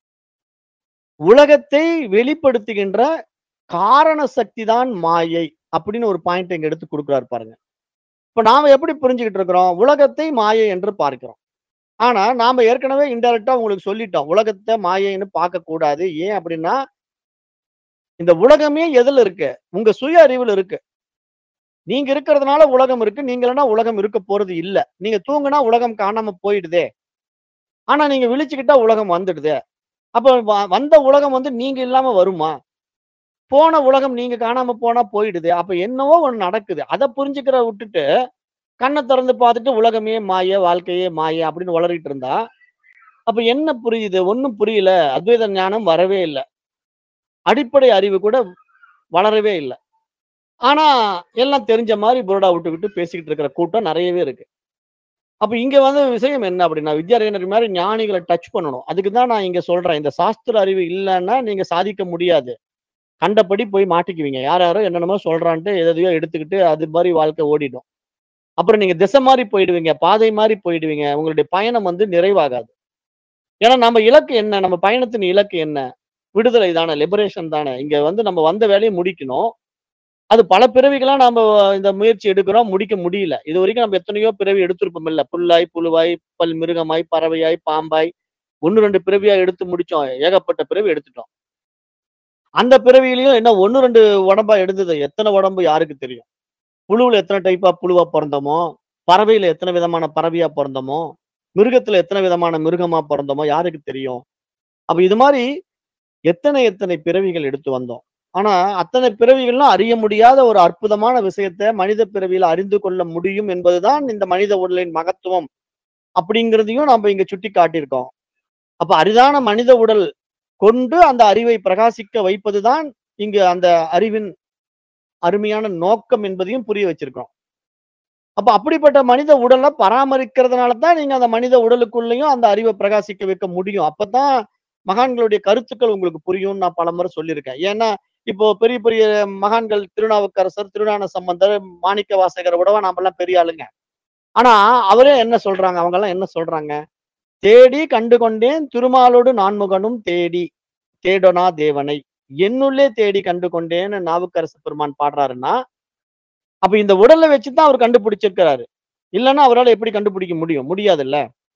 Speaker 1: உலகத்தை வெளிப்படுத்துகின்ற காரண சக்தி தான் மாயை அப்படின்னு ஒரு பாயிண்ட் இங்க எடுத்து குடுக்குறாரு பாருங்க. இப்ப நாம எப்படி புரிஞ்சுகிட்டு இருக்கிறோம்? உலகத்தை மாயை என்று பார்க்கிறோம். ஆனா நாம ஏற்கனவே இன்டைரக்ட்டா உங்களுக்கு சொல்லிட்டோம். உலகத்த மாயைன்னு பார்க்கக்கூடாது. ஏன் அப்படின்னா இந்த உலகமே எதுல இருக்கு? உங்க சுய அறிவுல இருக்கு. நீங்க இருக்கிறதுனால உலகம் இருக்கு. நீங்க இல்லன்னா உலகம் இருக்க போறது இல்ல. நீங்க தூங்குனா உலகம் காணாம போயிடுதே. ஆனா நீங்க விழிச்சுக்கிட்டா உலகம் வந்துடுதே. அப்ப வ வந்த உலகம் வந்து நீங்க இல்லாம வருமா? போன உலகம் நீங்க காணாம போனா போயிடுதே. அப்ப என்னவோ ஒண்ணு நடக்குது. அத புரிஞ்சுக்கிறத விட்டுட்டு, கண்ண தொறந்து பார்த்துட்டு உலகமே மாய, வாழ்க்கையே மாய அப்படின்னு உளறிட்டு இருந்தா, அப்ப என்ன புரியுது? ஒண்ணும் புரியல. அத்வைத ஞானம் வரவே இல்ல. அடிப்படை அறிவு கூட வளரவே இல்ல. ஆனா எல்லாம் தெரிஞ்ச மாரி புருடா விட்டுக்கிட்டு பேசிக்கிட்டு இருக்கிற கூட்டம் நெறையவே இருக்கு. அப்ப இங்க வந்து விஷயம் என்ன அப்படின்னா, வித்யாரண்யர் மாரி ஞானிகள டச் பண்ணணும். அதுக்கு தான் நான் இங்க சொல்றேன். இந்த சாஸ்திர அறிவு இல்லன்னா நீங்க சாதிக்க முடியாது. கண்டபடி போய் மாட்டிக்குவீங்க. யார் யாரோ என்னென்னமோ சொல்றான்ட்டு எதையோ எடுத்துக்கிட்டு அது மாரி வாழ்க்கை ஓடிடும். அப்புறம் நீங்க திசை மாறி போயிடுவீங்க. பாதை மாறி போயிடுவீங்க. உங்களுடைய பயணம் வந்து நிறைவாகாது. ஏன்னா நம்ம இலக்கு என்ன? நம்ம பயணத்தின் இலக்கு என்ன? விடுதலை தானே, லிபரேஷன் தானே. இங்க வந்து நம்ம வந்த வேலைய முடிக்கணும். அது பல பிறவிகளா நாம இந்த முயற்சி எடுக்கிறோம். முடிக்க முடியல. இதுவரைக்கும் நம்ம எத்தனையோ பிறவி எடுத்திருப்போம்ல்ல. புல்லாய், புழுவாய், பல் மிருகமாய், பறவையாய், பாம்பாய் 1, 2 பிறவியா எடுத்து முடிச்சோம். ஏகப்பட்ட பிறவி எடுத்துட்டோம். அந்த பிறவியிலயும் என்ன 1, 2 உடம்பா எடுத்தது. எத்தன உடம்பு யாருக்கு தெரியும்? புழுவுல எத்தன டைப்பா புழுவா பொறந்தோமோ, பறவையில எத்தன விதமான பறவையா பொறந்தோமோ, மிருகத்துல எத்தன விதமான மிருகமா பொறந்தோமோ யாருக்கு தெரியும்? அப்ப இது மாரி எத்தனை எத்தனை பிறவிகள் எடுத்து வந்தோம். ஆனா, அத்தனை பிறவிகளும் அறிய முடியாத ஒரு அற்புதமான விஷயத்த மனித பிறவியில அறிந்து கொள்ள முடியும் என்பதுதான் இந்த மனித உடலின் மகத்துவம். அப்படிங்கிறதையும் நாம இங்க சுட்டிக் காட்டியிருக்கோம். அப்ப அரிதான மனித உடல் கொண்டு அந்த அறிவை பிரகாசிக்க வைப்பதுதான் இங்கு அந்த அறிவின் அருமையான நோக்கம் என்பதையும் புரிய வச்சிருக்கிறோம். அப்ப அப்படிப்பட்ட மனித உடல பராமரிக்கிறதுனால தான் நீங்க அந்த மனித உடலுக்குள்ளயும் அந்த அறிவ பிரகாசிக்க வைக்க முடியும். அப்பதான் மகான்களுடைய கருத்துக்கள் உங்களுக்கு புரியும்னு நான் பலமுறை சொல்லியிருக்கேன். ஏன்னா, இப்போ பெரிய பெரிய மகான்கள் திருநாவுக்கரசர், திருஞான சம்பந்தர், மாணிக்கவாசகர விடவா நாமெல்லாம் பெரிய ஆளுங்க. ஆனா, அவரே என்ன சொல்றாங்க? அவங்கலாம் என்ன சொல்றாங்க? "தேடி கண்டு கொண்டேன் திருமாலோடு நான்முகனும் தேடி, தேடொணா தேவனை. என்னுள்ளே தேடி கண்டு கொண்டேன்னு" நாவுக்கரசு பெருமான் பாடுறாருன்னா, அப்ப இந்த உடல வச்சு தான் அவர் கண்டுபிடிச்சிருக்கிறாரு. இல்லன்னா அவரால எப்படி கண்டுபிடிக்க முடியும்? முடியாதுல்ல.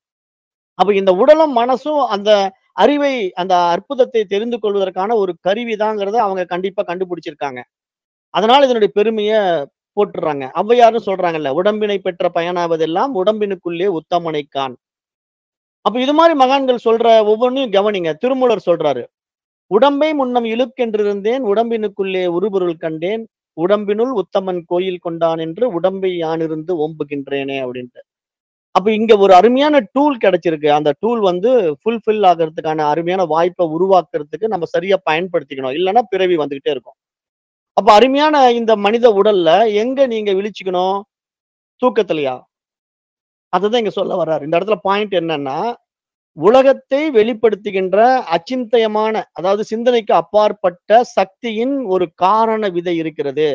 Speaker 1: அப்ப இந்த உடலும், மனசும் அந்த அறிவை, அந்த அற்புதத்தை தெரிந்து கொள்வதற்கான ஒரு கருவிதாங்கிறத அவங்க கண்டிப்பா கண்டுபிடிச்சிருக்காங்க. அதனால இதனுடைய பெருமைய போட்டுர்றாங்க. ஔவையாரும் சொல்றாங்கல்ல, "உடம்பினை பெற்ற பயனாவதெல்லாம் உடம்பினுக்குள்ளே உத்தமனைக் காண்." அப்ப இது மாரி மகான்கள் சொல்ற ஒவ்வொன்னையும் கவனிங்க. திருமூலர் சொல்றாரு, "உடம்பை முன்னம் இழுக்கென்றிருந்தேன் உடம்பினுக்குள்ளே உறுபொருள் கண்டேன். உடம்பினுள் உத்தமன் கோயில் கொண்டான் என்று உடம்பை யானிருந்து ஓம்புகின்றேனே" அப்படின்ட்டு. அப்ப இங்க ஒரு அருமையான டூல் கிடைச்சிருக்கு. அந்த டூல் வந்து ஃபுல்ஃபில் ஆகுறதுக்கான அருமையான வாய்ப்ப உருவாக்குறதுக்கு நம்ம சரியா பயன்படுத்திக்கணும். இல்லன்னா பிறவி வந்துகிட்டே இருக்கும். அப்ப அருமையான இந்த மனித உடல்ல எங்க நீங்க விழிச்சுக்கணும்? தூக்கத்திலயா? அததான் இங்க சொல்ல வர்றாரு. இந்த இடத்துல பாயிண்ட் என்னன்னா, உலகத்தை வெளிப்படுத்துகின்ற அச்சிந்தயமான, அதாவது சிந்தனைக்கு அப்பாற்பட்ட சக்தியின் ஒரு காரண விதை இருக்கிறது.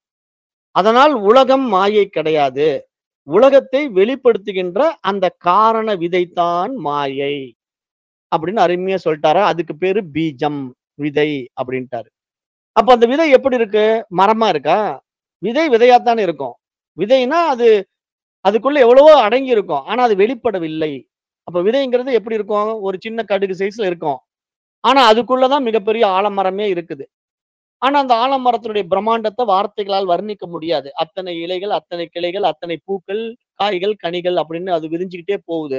Speaker 1: அதனால் உலகம் மாயை கிடையாது. உலகத்தை வெளிப்படுத்துகின்ற அந்த காரண விதைத்தான் மாயை. அப்படின்னு அருமையா சொல்லிட்டாரா, அதுக்கு பேரு பீஜம், விதை அப்படின்ட்டாரு. அப்ப அந்த விதை எப்படி இருக்கு? மரமா இருக்கா? விதை விதையாத்தானே இருக்கும். விதைன்னா அது அதுக்குள்ள எவ்வளவோ அடங்கி இருக்கும். ஆனா அது வெளிப்படவில்லை. அப்ப விதைங்கிறது எப்படி இருக்கும்? ஒரு சின்ன கடுகு சைஸ்ல இருக்கும். ஆனா அதுக்குள்ள தான் மிகப்பெரிய ஆலமரமே இருக்குது. ஆனா அந்த ஆலமரத்தினுடைய பிரம்மாண்டத்த வார்த்தைகளால் வர்ணிக்க முடியாது. அத்தனை இலைகள், அத்தனை கிளைகள், அத்தனை பூக்கள், காய்கள், கனிகள் அப்படின்னு அது விரிஞ்சுகிட்டே போகுது.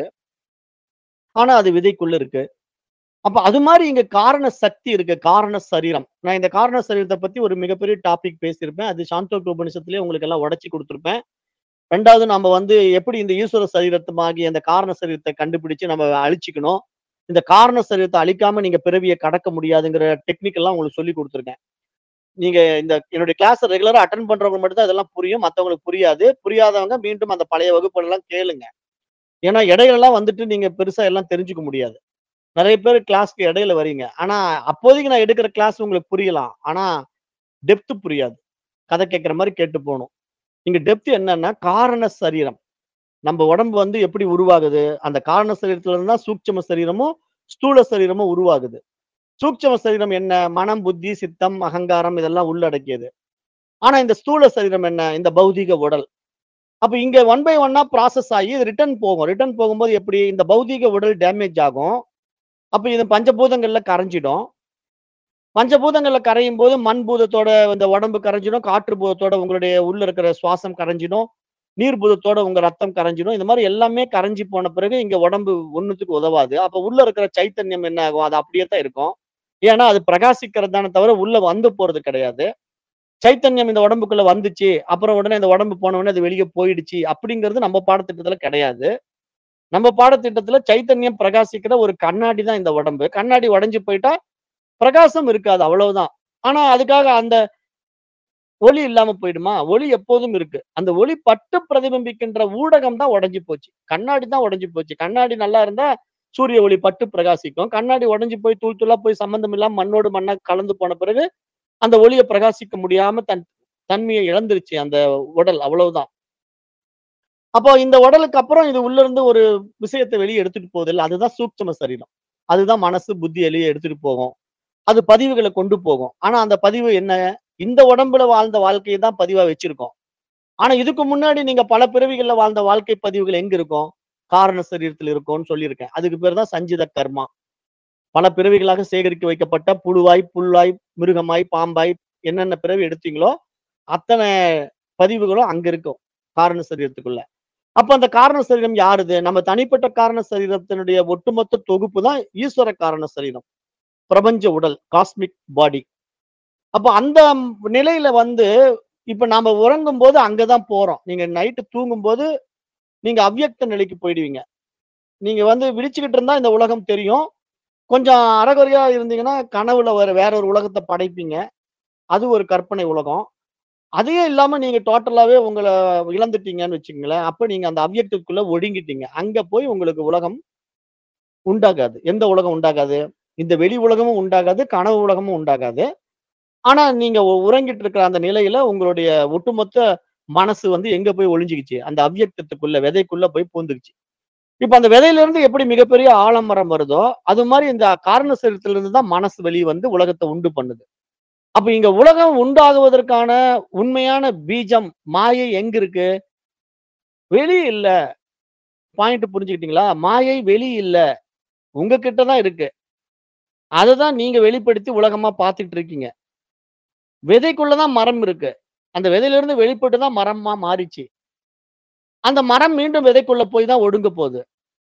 Speaker 1: ஆனா அது விதைக்குள்ள இருக்கு. அப்ப அது மாரி இங்க காரண சக்தி இருக்கு. காரண சரீரம். நான் இந்த காரண சரீரத்த பத்தி ஒரு மிகப்பெரிய டாபிக் பேசியிருப்பேன். அது சாந்தோக்கிய உபநிஷத்திலேயே உங்களுக்கு எல்லாம் உடைச்சு குடுத்திருப்பேன். 2வது நாம வந்து எப்படி இந்த ஈஸ்வர சரீரத்தமாகிய அந்த காரண சரீரத்த கண்டுபிடிச்சு நம்ம அழிச்சுக்கணும். இந்த காரண சரீரத்த அழிக்காம நீங்க பிறவிய கடக்க முடியாதுங்கிற டெக்னிக் எல்லாம் உங்களுக்கு சொல்லிக் குடுத்திருக்கேன். நீங்க இந்த என்னுடைய கிளாஸ ரெகுலரா அட்டெண்ட் பண்றவங்க மட்டும் தான் இதெல்லாம் புரியும். மத்தவங்களுக்கு புரியாது. புரியாதவங்க மீண்டும் அந்த பழைய வகுப்புகள் எல்லாம் கேளுங்க. ஏன்னா இடையிலலாம் வந்துட்டு நீங்க பெருசா எல்லாம் தெரிஞ்சுக்க முடியாது. நெறைய பேர் கிளாஸ்க்கு இடையில வரீங்க. ஆனா அப்போதைக்கு நான் எடுக்கிற கிளாஸ் உங்களுக்கு புரியலாம். ஆனா டெப்த் புரியாது. கதை கேட்கிற மாரி கேட்டு போணும். இங்க டெப்த் என்னன்னா, காரண சரீரம். நம்ம உடம்பு வந்து எப்படி உருவாகுது? அந்த காரண சரீரத்துல இருந்து தான் சூட்சும சரீரமும், ஸ்தூல சரீரமும் உருவாகுது. சூட்சும சரீரம் என்ன? மனம், புத்தி, சித்தம், அகங்காரம் இதெல்லாம் உள்ளடக்கியது. ஆனா இந்த ஸ்தூல சரீரம் என்ன? இந்த பௌதீக உடல். அப்ப இங்க ஒன் பை ஒன்னா ப்ராசஸ் ஆகி இது ரிட்டர்ன் போகும். ரிட்டர்ன் போகும்போது எப்படி? இந்த பௌதீக உடல் டேமேஜ் ஆகும். அப்ப இது பஞ்சபூதங்கள்ல கரைஞ்சிடும். பஞ்சபூதங்கள்ல கரையும்போது மண் பூதத்தோட இந்த உடம்பு கரைஞ்சிடும். காற்று பூதத்தோட உங்களுடைய உள்ள இருக்கிற சுவாசம் கரைஞ்சிடும். நீர் பூதத்தோட உங்க ரத்தம் கரைஞ்சிடும். இந்த மாரி எல்லாமே கரைஞ்சு போன பிறகு இங்க உடம்பு ஒண்ணுத்துக்கு உதவாது. அப்ப உள்ள இருக்கிற சைத்தன்யம் என்ன ஆகும்? அது அப்படியே தான் இருக்கும். ஏன்னா அது பிரகாசிக்கிறது தானே தவிர உள்ள வந்து போறது கிடையாது. சைத்தன்யம் இந்த உடம்புக்குள்ள வந்துச்சு. அப்புறம் உடனே இந்த உடம்பு போன உடனே அது வெளிய போயிடுச்சு. அப்படிங்கிறது நம்ம பாடத்திட்டத்துல கிடையாது. நம்ம பாடத்திட்டத்துல சைத்தன்யம் பிரகாசிக்கிற ஒரு கண்ணாடி தான் இந்த உடம்பு. கண்ணாடி உடைஞ்சு போயிட்டா பிரகாசம் இருக்காது. அவ்வளவுதான். ஆனா அதுக்காக அந்த ஒளி இல்லாம போயிடுமா? ஒளி எப்போதும் இருக்கு. அந்த ஒளி பட்டு பிரதிபிம்பிக்கின்ற ஊடகம் தான் உடைஞ்சு போச்சு. கண்ணாடி தான் உடைஞ்சு போச்சு. கண்ணாடி நல்லா இருந்தா சூரிய ஒளி பட்டு பிரகாசிக்கும். கண்ணாடி உடைஞ்சு போய் தூள் தூளா போய் சம்பந்தம் இல்லாம மண்ணோடு மண்ணா கலந்து போன பிறகு அந்த ஒளிய பிரகாசிக்க முடியாம தன் தன்மையை இழந்துருச்சு அந்த உடல் அவ்வளவுதான். அப்போ இந்த உடலுக்கு அப்புறம் இது உள்ள இருந்து ஒரு விஷயத்த வெளிய எடுத்துட்டு போகுதுல்ல, அதுதான் சூட்சும சரீரம். அதுதான் மனசு, புத்தி வெளிய எடுத்துட்டு போகும். அது பதிவுகள கொண்டு போகும். ஆனா அந்த பதிவு என்ன? இந்த உடம்புல வாழ்ந்த வாழ்க்கைய தான் பதிவா வச்சிருக்கோம். ஆனா இதுக்கு முன்னாடி நீங்க பல பிறவிகள்ல வாழ்ந்த வாழ்க்கை பதிவுகள் எங்க இருக்கும்? காரண சரீரத்துல இருக்கும்னு சொல்லியிருக்கேன். அதுக்கு பேரு தான் சஞ்சித கர்மா. பல பிறவிகளாக சேகரிக்க வைக்கப்பட்ட புழுவாய், புல்லாய், மிருகமாய், பாம்பாய் என்னென்ன பிறவி எடுத்தீங்களோ, அத்தன பதிவுகளும் அங்க இருக்கும். காரண சரீரத்துக்குள்ள. அப்ப அந்த காரண சரீரம் யாருது? நம்ம தனிப்பட்ட காரண சரீரத்தினுடைய ஒட்டுமொத்த தொகுப்பு தான் ஈஸ்வர காரண சரீரம். பிரபஞ்ச உடல், காஸ்மிக் பாடி. அப்ப அந்த நிலையில வந்து இப்ப நாம உறங்கும்போது அங்க தான் போறோம். நீங்க நைட்டு தூங்கும்போது, நீங்க அவ்யக்த நிலைக்கு போயிடுவீங்க. நீங்க வந்து விழிச்சுக்கிட்டு இருந்தா இந்த உலகம் தெரியும். கொஞ்சம் அரைகுறையா இருந்தீங்கன்னா, கனவுல வேற வேற ஒரு உலகத்த படைப்பீங்க. அது ஒரு கற்பனை உலகம். அதையும் இல்லாம நீங்க டோட்டலாவே உங்கள இழந்துட்டீங்கன்னு வச்சுக்கங்களேன். அப்ப நீங்க அந்த அவ்யக்தத்துக்குள்ள ஒடுங்கிட்டீங்க. அங்க போய் உங்களுக்கு உலகம் உண்டாகாது. எந்த உலகம் உண்டாகாது? இந்த வெளி உலகமும் உண்டாகாது, கனவு உலகமும் உண்டாகாது. ஆனா நீங்க உ உறங்கிட்டு இருக்கிற அந்த நிலையில உங்களுடைய ஒட்டுமொத்த மனசு வந்து எங்க போய் ஒளிஞ்சுகிச்சு? அந்த அவ்யக்தத்துக்குள்ள, விதைக்குள்ள போய் பூந்துருச்சு. இப்ப அந்த விதையிலிருந்து எப்படி மிகப்பெரிய ஆலமரம் வருதோ, அது மாரி இந்த காரண சரீரத்திலிருந்து தான் மனசு வெளிய வந்து உலகத்த உண்டு பண்ணுது. அப்ப இங்க உலகம் உண்டாகுவதற்கான உண்மையான பீஜம், மாயை எங்க இருக்கு? வெளிய இல்ல. பாயிண்ட் புரிஞ்சுக்கிட்டீங்களா? மாயை வெளிய இல்ல. உங்க கிட்ட தான் இருக்கு. அததான் நீங்க வெளிப்படுத்தி உலகமா பார்த்துட்டு இருக்கீங்க. விதைக்குள்ள தான் மரம் இருக்கு. அந்த விதையிலிருந்து வெளிப்பட்டு தான் மரமா மாறிச்சு. அந்த மரம் மீண்டும் விதைக்குள்ள போய் தான் ஒடுங்க போது.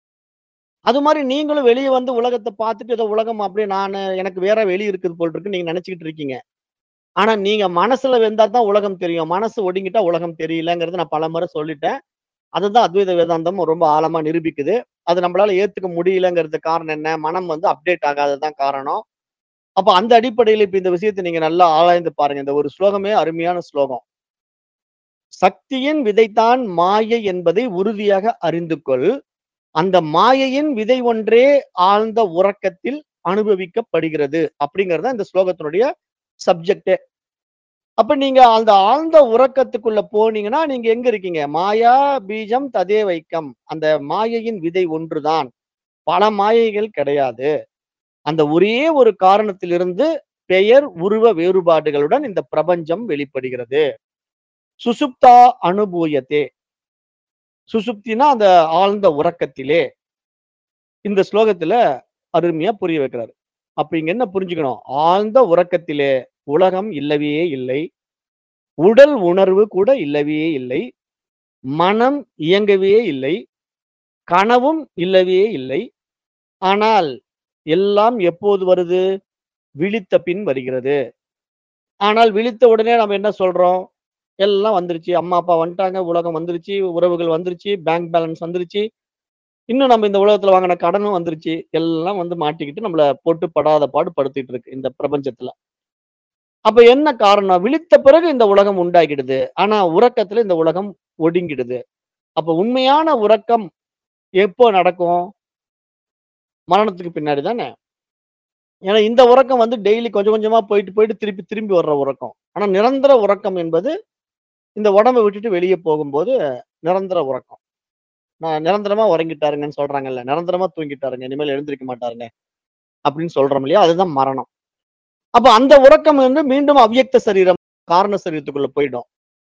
Speaker 1: அது மாரி நீங்களும் வெளிய வந்து உலகத்த பார்த்துட்டு ஏதோ உலகம் அப்படியே நானு எனக்கு வேற வெளி இருக்குது போல இருக்குன்னு நீங்க நெனச்சுக்கிட்டு இருக்கீங்க. ஆனா நீங்க மனசுல வெந்தா தான் உலகம் தெரியும். மனசு ஒடுங்கிட்டா உலகம் தெரியலங்கிறத நான் பலமுறை சொல்லிட்டேன். அதுதான் அத்வைத வேதாந்தம் ரொம்ப ஆழமா நிரூபிக்குது. அது நம்மளால ஏத்துக்க முடியலங்கிறதுக்கு காரணம் என்ன? மனம் வந்து அப்டேட் ஆகாதது தான் காரணம். அப்ப அந்த அடிப்படையில இப்ப இந்த விஷயத்த நீங்க நல்லா ஆராய்ந்து பாருங்க. இந்த ஒரு ஸ்லோகமே அருமையான ஸ்லோகம். "சக்தியின் விதைதான் மாயை என்பதை உறுதியாக அறிந்து கொள். அந்த மாயையின் விதை ஒன்றே ஆழ்ந்த உறக்கத்தில் அனுபவிக்கப்படுகிறது." அப்படிங்கிறது தான் இந்த ஸ்லோகத்தினுடைய சப்ஜெக்ட்டே. அப்ப நீங்க அந்த ஆழ்ந்த உறக்கத்துக்குள்ள போனீங்கன்னா, நீங்க எங்க இருக்கீங்க? மாயா பீஜம் ததே வைக்கம். அந்த மாயையின் விதை ஒன்றுதான். பல மாயைகள் கிடையாது. அந்த ஒரே ஒரு காரணத்திலிருந்து பெயர், உருவ வேறுபாடுகளுடன் இந்த பிரபஞ்சம் வெளிப்படுகிறது. சுசுப்தா அனுபூயத்தே. சுசுப்தினா அந்த ஆழ்ந்த உறக்கத்திலே. இந்த ஸ்லோகத்துல அருமையா புரிய வைக்கிறாரு. அப்ப இங்க என்ன புரிஞ்சுக்கணும்? ஆழ்ந்த உறக்கத்திலே உலகம் இல்லவே இல்லை. உடல் உணர்வு கூட இல்லவே இல்லை. மனம் இயங்கவே இல்லை. கனவும் இல்லவே இல்லை. ஆனால் எல்லாம் எப்போது வருது? விழித்த பின் வருகிறது. ஆனால் விழித்த உடனே நம்ம என்ன சொல்றோம்? எல்லாம் வந்துருச்சு. அம்மா, அப்பா வந்துட்டாங்க. உலகம் வந்துருச்சு. உறவுகள் வந்துருச்சு. பேங்க் பேலன்ஸ் வந்துருச்சு. இன்னும் நம்ம இந்த உலகத்துல வாங்குன கடனும் வந்துருச்சு. எல்லாம் வந்து மாட்டிக்கிட்டு நம்மள போட்டு படாத பாடு படுத்திட்டு இருக்கு இந்த பிரபஞ்சத்துல. அப்ப என்ன காரணம்? விழித்த பிறகு இந்த உலகம் உண்டாகிடுது. ஆனா உறக்கத்துல இந்த உலகம் ஒடுங்கிடுது. அப்ப உண்மையான உறக்கம் எப்போ நடக்கும்? மரணத்துக்கு பின்னாடி தானே. ஏன்னா இந்த உறக்கம் வந்து டெய்லி கொஞ்சம் கொஞ்சமா போயிட்டு, போயிட்டு திருப்பி, திரும்பி வர்ற உறக்கம். ஆனா நிரந்தர உறக்கம் என்பது இந்த உடம்ப விட்டுட்டு வெளிய போகும்போது நிரந்தர உறக்கம். நான் நிரந்தரமா உறங்கிட்டாருங்கன்னு சொல்றாங்கல்ல. நிரந்தரமா தூங்கிட்டாருங்க. இனிமேல் எழுந்திரிக்க மாட்டாருங்க. அப்படின்னு சொல்றோம் இல்லையா? அதுதான் மரணம். அப்ப அந்த உறக்கம் வந்து மீண்டும் அவ்யக்த சரீரம், காரண சரீரத்துக்குள்ள போயிடும்.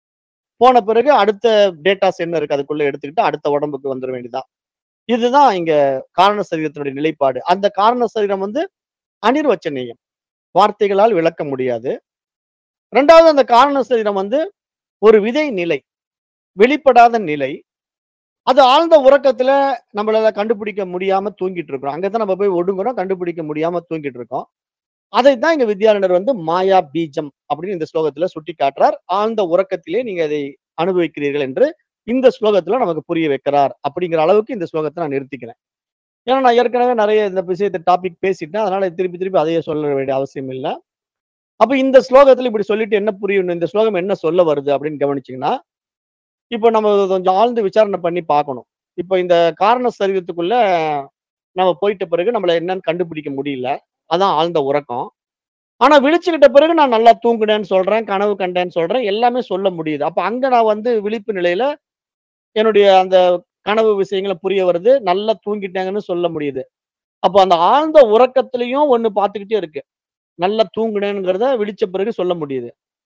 Speaker 1: போன பிறகு அடுத்த டேட்டாஸ் என்ன இருக்கு அதுக்குள்ள எடுத்துக்கிட்டு அடுத்த உடம்புக்கு வந்துர வேண்டியதுதான். இதுதான் இங்க காரண சரீரத்தினுடைய நிலைப்பாடு. அந்த காரண சரீரம் வந்து அனிர்வச்சனீயம். வார்த்தைகளால் விளக்க முடியாது. 2வது அந்த காரண சரீரம் வந்து ஒரு விதை நிலை. வெளிப்படாத நிலை. அது ஆழ்ந்த உறக்கத்துல நம்மளால கண்டுபிடிக்க முடியாம தூங்கிட்டு இருக்கிறோம். அங்க தான் நம்ம போய் ஒடுங்குறோம். கண்டுபிடிக்க முடியாம தூங்கிட்டு இருக்கோம். அதைத்தான் இங்க வித்யாரண்யர் வந்து மாயா பீஜம் அப்படின்னு இந்த ஸ்லோகத்துல சுட்டிக்காட்டுறார். ஆழ்ந்த உறக்கத்திலே நீங்க அதை அனுபவிக்கிறீர்கள் என்று இந்த ஸ்லோகத்துல நமக்கு புரிய வைக்கிறார். அப்படிங்கிற அளவுக்கு இந்த ஸ்லோகத்த நான் நிறுத்திக்கிறேன். ஏன்னா நான் ஏற்கனவே நெறைய இந்த விஷயத்த டாபிக் பேசிட்டேன். அதனால திருப்பி, திருப்பி அதையே சொல்ல வேண்டிய அவசியம் இல்ல. அப்ப இந்த ஸ்லோகத்துல இப்படி சொல்லிட்டு என்ன புரியணும்? இந்த ஸ்லோகம் என்ன சொல்ல வருது அப்படின்னு கவனிச்சீங்கன்னா, இப்ப நம்ம கொஞ்சம் ஆழ்ந்து விசாரணை பண்ணி பார்க்கணும். இப்ப இந்த காரண சரீரத்துக்குள்ள நம்ம போயிட்ட பிறகு நம்மள என்னன்னு கண்டுபிடிக்க முடியல. அதான் ஆழ்ந்த உறக்கம். ஆனா விழிச்சுக்கிட்ட பிறகு நான் நல்லா தூங்குனேன்னு சொல்றேன், கனவு கண்டேன்னு சொல்றேன். எல்லாமே சொல்ல முடியுது. அப்ப அங்க நான் வந்து விழிப்பு நிலையில என்னுடைய அந்த கனவு விஷயங்கள புரிய வருது. நல்லா தூங்கிட்டேங்கன்னு சொல்ல முடியுது. அப்ப அந்த ஆழ்ந்த உறக்கத்திலயும் ஒண்ணு பார்த்துக்கிட்டே இருக்கு. நல்லா தூங்குனேன்ங்கிறத விழிச்ச பிறகு சொல்ல முடியுது.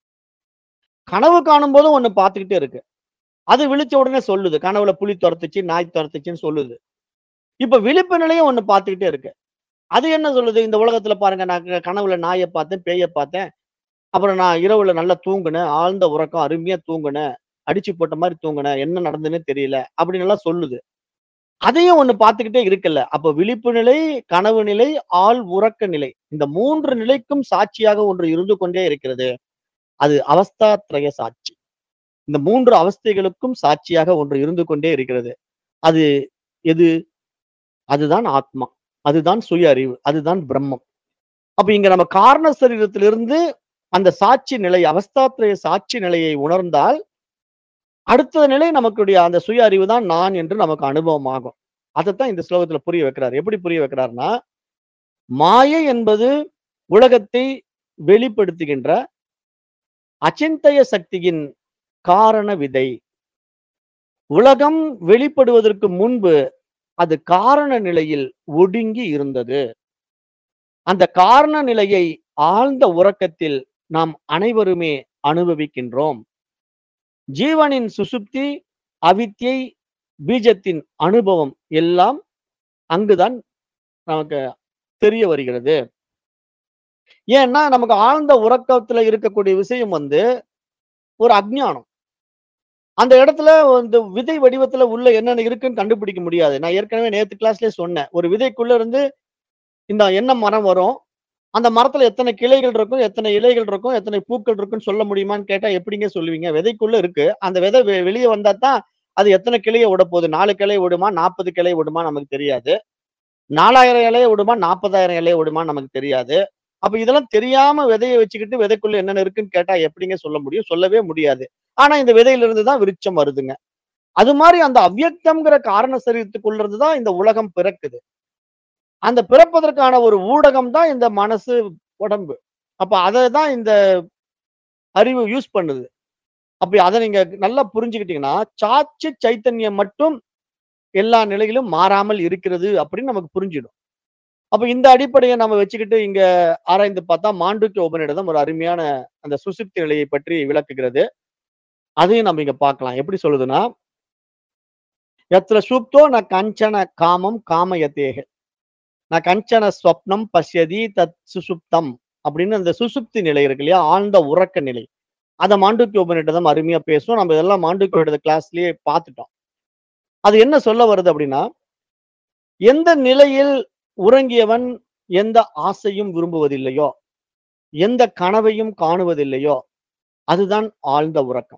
Speaker 1: கனவு காணும்போதும் ஒண்ணு பார்த்துக்கிட்டே இருக்கு. அது விழிச்ச உடனே சொல்லுது. கனவுல புலி தொரத்துச்சு, நாய் தொரத்துச்சுன்னு சொல்லுது. இப்ப விழிப்பு நிலையும் ஒண்ணு பார்த்துக்கிட்டே இருக்கு. அது என்ன சொல்லுது? இந்த உலகத்துல பாருங்க நான் க கனவுல நாய பார்த்தேன், பேய பார்த்தேன். அப்புறம் நான் இரவுல நல்லா தூங்குனேன். ஆழ்ந்த உறக்கம், அருமையா தூங்குனேன். அடிச்சு போட்ட மாரி தூங்குனேன். என்ன நடந்ததுன்னே தெரியல. அப்படின்னு எல்லாம் சொல்லுது. அதையும் ஒண்ணு பார்த்துக்கிட்டே இருக்குல்ல. அப்ப விழிப்பு நிலை, கனவு நிலை, ஆழ் உறக்க நிலை. இந்த 3 நிலைக்கும் சாட்சியாக ஒன்று இருந்து கொண்டே இருக்கிறது. அது அவஸ்தாத்ரய சாட்சி. இந்த 3 அவஸ்தைகளுக்கும் சாட்சியாக ஒன்று இருந்து கொண்டே இருக்கிறது. அது எது? அதுதான் ஆத்மா. அதுதான் சுய அறிவு. அதுதான் பிரம்மம். அப்ப இங்க நம்ம காரண சரீரத்திலிருந்து அந்த சாட்சி நிலை, அவஸ்தாத்ரய சாட்சி நிலையை உணர்ந்தால், அடுத்த நிலை நமக்குடைய அந்த சுய அறிவு தான் நான் என்று நமக்கு அனுபவமாகும். அதத்தான் இந்த ஸ்லோகத்துல புரிய வைக்கிறார். எப்படி புரிய வைக்கிறார்னா, மாயை என்பது உலகத்தை வெளிப்படுத்துகின்ற அச்சிந்தய சக்தியின் காரண விதை. உலகம் வெளிப்படுவதற்கு முன்பு அது காரண நிலையில் ஒடுங்கி இருந்தது. அந்த காரண நிலையை ஆழ்ந்த உறக்கத்தில் நாம் அனைவருமே அனுபவிக்கின்றோம். ஜீவனின் சுசுப்தி, அவித்யை, பீஜத்தின் அனுபவம் எல்லாம் அங்குதான் நமக்கு தெரிய வருகிறது. ஏன்னா, நமக்கு ஆழ்ந்த உறக்கத்துல இருக்கக்கூடிய விஷயம் வந்து ஒரு அஞ்ஞானம். அந்த இடத்துல வந்து விதை வடிவத்துல உள்ள என்னென்ன இருக்குன்னு கண்டுபிடிக்க முடியாது. நான் ஏற்கனவே நேத்து கிளாஸ்லயே சொன்னேன். ஒரு விதைக்குள்ள இருந்து இந்த என்ன மரம் வரும்? அந்த மரத்துல எத்தனை கிளைகள் இருக்கும்? எத்தனை இலைகள் இருக்கும்? எத்தனை பூக்கள் இருக்குன்னு சொல்ல முடியுமான்னு கேட்டா எப்படிங்க சொல்லுவீங்க? விதைக்குள்ள இருக்கு. அந்த விதை வெ வெளிய வந்தா தான் அது எத்தனை கிளைய விடப்போகுது? 4 கிளை விடுமா? 40 கிளை விடுமா? நமக்கு தெரியாது. 4000 இலைய விடுமா? 40,000 இலைய விடுமான்னு நமக்கு தெரியாது. அப்ப இதெல்லாம் தெரியாம விதைய வச்சுக்கிட்டு விதைக்குள்ள என்னென்ன இருக்குன்னு கேட்டா எப்படிங்க சொல்ல முடியும்? சொல்லவே முடியாது. ஆனா இந்த விதையிலிருந்து தான் விருட்சம் வருதுங்க. அது மாரி அந்த அவ்யக்தம்ங்கிற காரண சரீரத்துக்குள்ள இருந்து தான் இந்த உலகம் பிறக்குது. அந்த பிறப்பதற்கான ஒரு ஊடகம் தான் இந்த மனசு, உடம்பு. அப்ப அத தான் இந்த அறிவு யூஸ் பண்ணுது. அப்ப அத நீங்க நல்லா புரிஞ்சுக்கிட்டீங்கன்னா, சாட்சி சைத்தன்யம் மட்டும் எல்லா நிலையிலும் மாறாமல் இருக்கிறது அப்படின்னு நமக்கு புரிஞ்சிடும். அப்ப இந்த அடிப்படைய நம்ம வச்சுக்கிட்டு இங்க ஆராய்ந்து பார்த்தா, மாண்டூக்கிய உபநிடதம் ஒரு அருமையான அந்த சுசுப்தி நிலையை பற்றி விளக்குகிறது. அதையும் நம்ம இங்க பார்க்கலாம். எப்படி சொல்லுதுன்னா, "யத்ர சூப்தோ ந கஞ்சன காமம் காமயதேஹ. ந கஞ்சன ஸ்வப்னம் பஷ்யதி தத் சுசுப்தம்." அப்படின்னு அந்த சுசுப்தி நிலை இருக்கு இல்லையா? ஆழ்ந்த உறக்க நிலை. அத மாண்டூக்கிய உபநிடதம் அருமையா பேசும். நம்ம இதெல்லாம் மாண்டூக்கிய உபநிடத கிளாஸ்லயே பார்த்துட்டோம். அது என்ன சொல்ல வருது அப்படின்னா, எந்த நிலையில் உறங்கியவன் எந்த ஆசையும் விரும்புவதில்லையோ, எந்த கனவையும் காணுவதில்லையோ, அதுதான் ஆழ்ந்த உறக்கம்.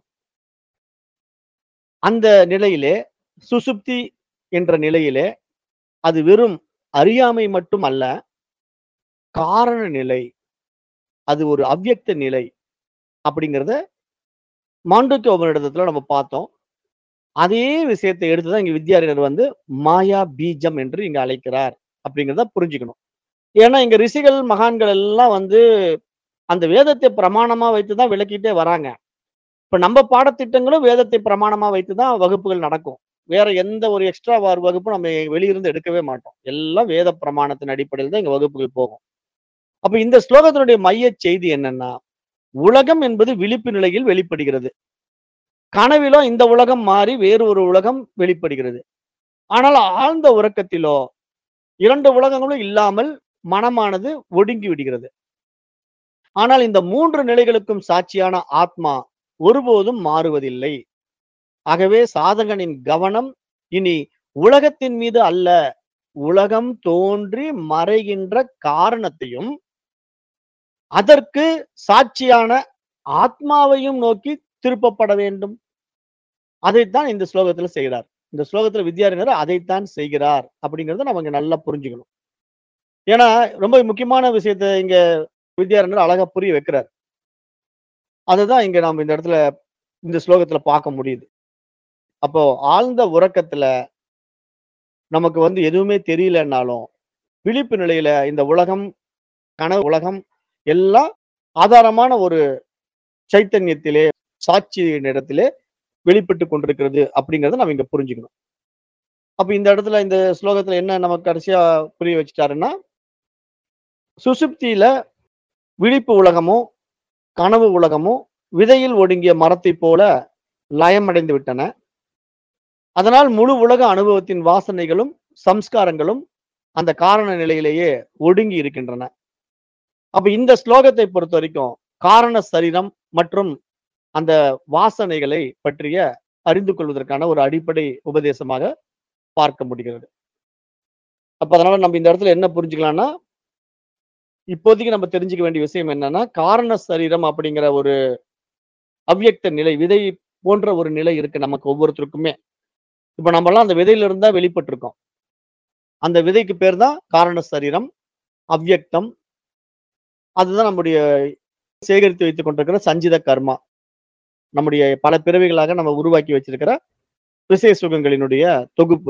Speaker 1: அந்த நிலையிலே சுசுப்தி என்ற நிலையிலே, அது வெறும் அறியாமை மட்டும் அல்ல. காரண நிலை. அது ஒரு அவ்யக்த நிலை. அப்படிங்கிறத மாண்டூக்கிய உபநிடதத்துல நம்ம பார்த்தோம். அதே விஷயத்த எடுத்து தான் இங்க வித்யாரண்யர் வந்து மாயா பீஜம் என்று இங்க அழைக்கிறார். அப்படிங்கிறத புரிஞ்சுக்கணும். ஏன்னா இங்க ரிஷிகள், மகான்கள் எல்லாம் வந்து அந்த வேதத்தை பிரமாணமா வைத்து தான் விளக்கிட்டே வராங்க. இப்ப நம்ம பாடத்திட்டங்களும் வேதத்தை பிரமாணமா வைத்து தான் வகுப்புகள் நடக்கும். வேற எந்த ஒரு எக்ஸ்ட்ரா வார் வகுப்பும் நம்ம வெளியிருந்து எடுக்கவே மாட்டோம். எல்லாம் வேத பிரமாணத்தின் அடிப்படையில் தான் இங்க வகுப்புகள் போகும். அப்ப இந்த ஸ்லோகத்தினுடைய மையச் செய்தி என்னன்னா, உலகம் என்பது விழிப்பு நிலையில் வெளிப்படுகிறது. கனவிலோ இந்த உலகம் மாறி வேறு ஒரு உலகம் வெளிப்படுகிறது. ஆனால் ஆழ்ந்த உறக்கத்திலோ 2 உலகங்களும் இல்லாமல் மனமானது ஒடுங்கி விடுகிறது. ஆனால் இந்த 3 நிலைகளுக்கும் சாட்சியான ஆத்மா ஒருபோதும் மாறுவதில்லை. ஆகவே சாதகனின் கவனம் இனி உலகத்தின் மீது அல்ல, உலகம் தோன்றி மறைகின்ற காரணத்தையும், அதற்கு சாட்சியான ஆத்மாவையும் நோக்கி திருப்பப்பட வேண்டும். அதைத்தான் இந்த ஸ்லோகத்துல செய்கிறார். இந்த ஸ்லோகத்துல வித்யாரண்யர் அதைத்தான் செய்கிறார். அப்படிங்கிறத நம்ம இங்க நல்லா புரிஞ்சுக்கணும். ஏன்னா, ரொம்ப முக்கியமான விஷயத்த இங்க வித்யாரண்யர் அழகா புரிய வைக்கிறார். அததான் இங்க நாம இந்த இடத்துல இந்த ஸ்லோகத்துல பார்க்க முடியுது. அப்போ ஆழ்ந்த உறக்கத்துல நமக்கு வந்து எதுவுமே தெரியலன்னாலும், விழிப்பு நிலையில இந்த உலகம், கனவு உலகம் எல்லாம் ஆதாரமான ஒரு சைத்தன்யத்திலே சாட்சியின் இடத்திலே வெளிப்பட்டு கொண்டிருக்கிறது அப்படிங்கறத நம்ம இங்க புரிஞ்சுக்கணும் அப்ப இந்த இடத்துல இந்த ஸ்லோகத்துல என்ன நமக்கு கடைசியா புரிய வச்சுட்டாருன்னா சுசுப்தியில விழிப்பு உலகமும் கனவு உலகமும் விதையில் ஒடுங்கிய மரத்தை போல லயமடைந்து விட்டன அதனால் முழு உலக அனுபவத்தின் வாசனைகளும் சம்ஸ்காரங்களும் அந்த காரண நிலையிலேயே ஒடுங்கி இருக்கின்றன அப்ப இந்த ஸ்லோகத்தை பொறுத்த வரைக்கும் காரண சரீரம் மற்றும் அந்த வாசனைகளை பற்றிய அறிந்து கொள்வதற்கான ஒரு அடிப்படை உபதேசமாக பார்க்க முடிகிறது அப்ப அதனால நம்ம இந்த இடத்துல என்ன புரிஞ்சுக்கலாம்னா இப்போதைக்கு நம்ம தெரிஞ்சுக்க வேண்டிய விஷயம் என்னன்னா காரண சரீரம் அப்படிங்கிற ஒரு அவ்யக்த நிலை விதை போன்ற ஒரு நிலை இருக்கு நமக்கு ஒவ்வொருத்தருக்குமே இப்ப நம்ம எல்லாம் அந்த விதையில இருந்தா வெளிப்பட்டிருக்கோம் அந்த விதைக்கு பேர் தான் காரண சரீரம் அவ்யக்தம் அதுதான் நம்முடைய சேகரித்து வைத்துக் கொண்டிருக்கிற சஞ்சித கர்மா நம்முடைய பல பிறவிகளாக நம்ம உருவாக்கி வச்சிருக்கிற விசேஷ சுகங்களினுடைய தொகுப்பு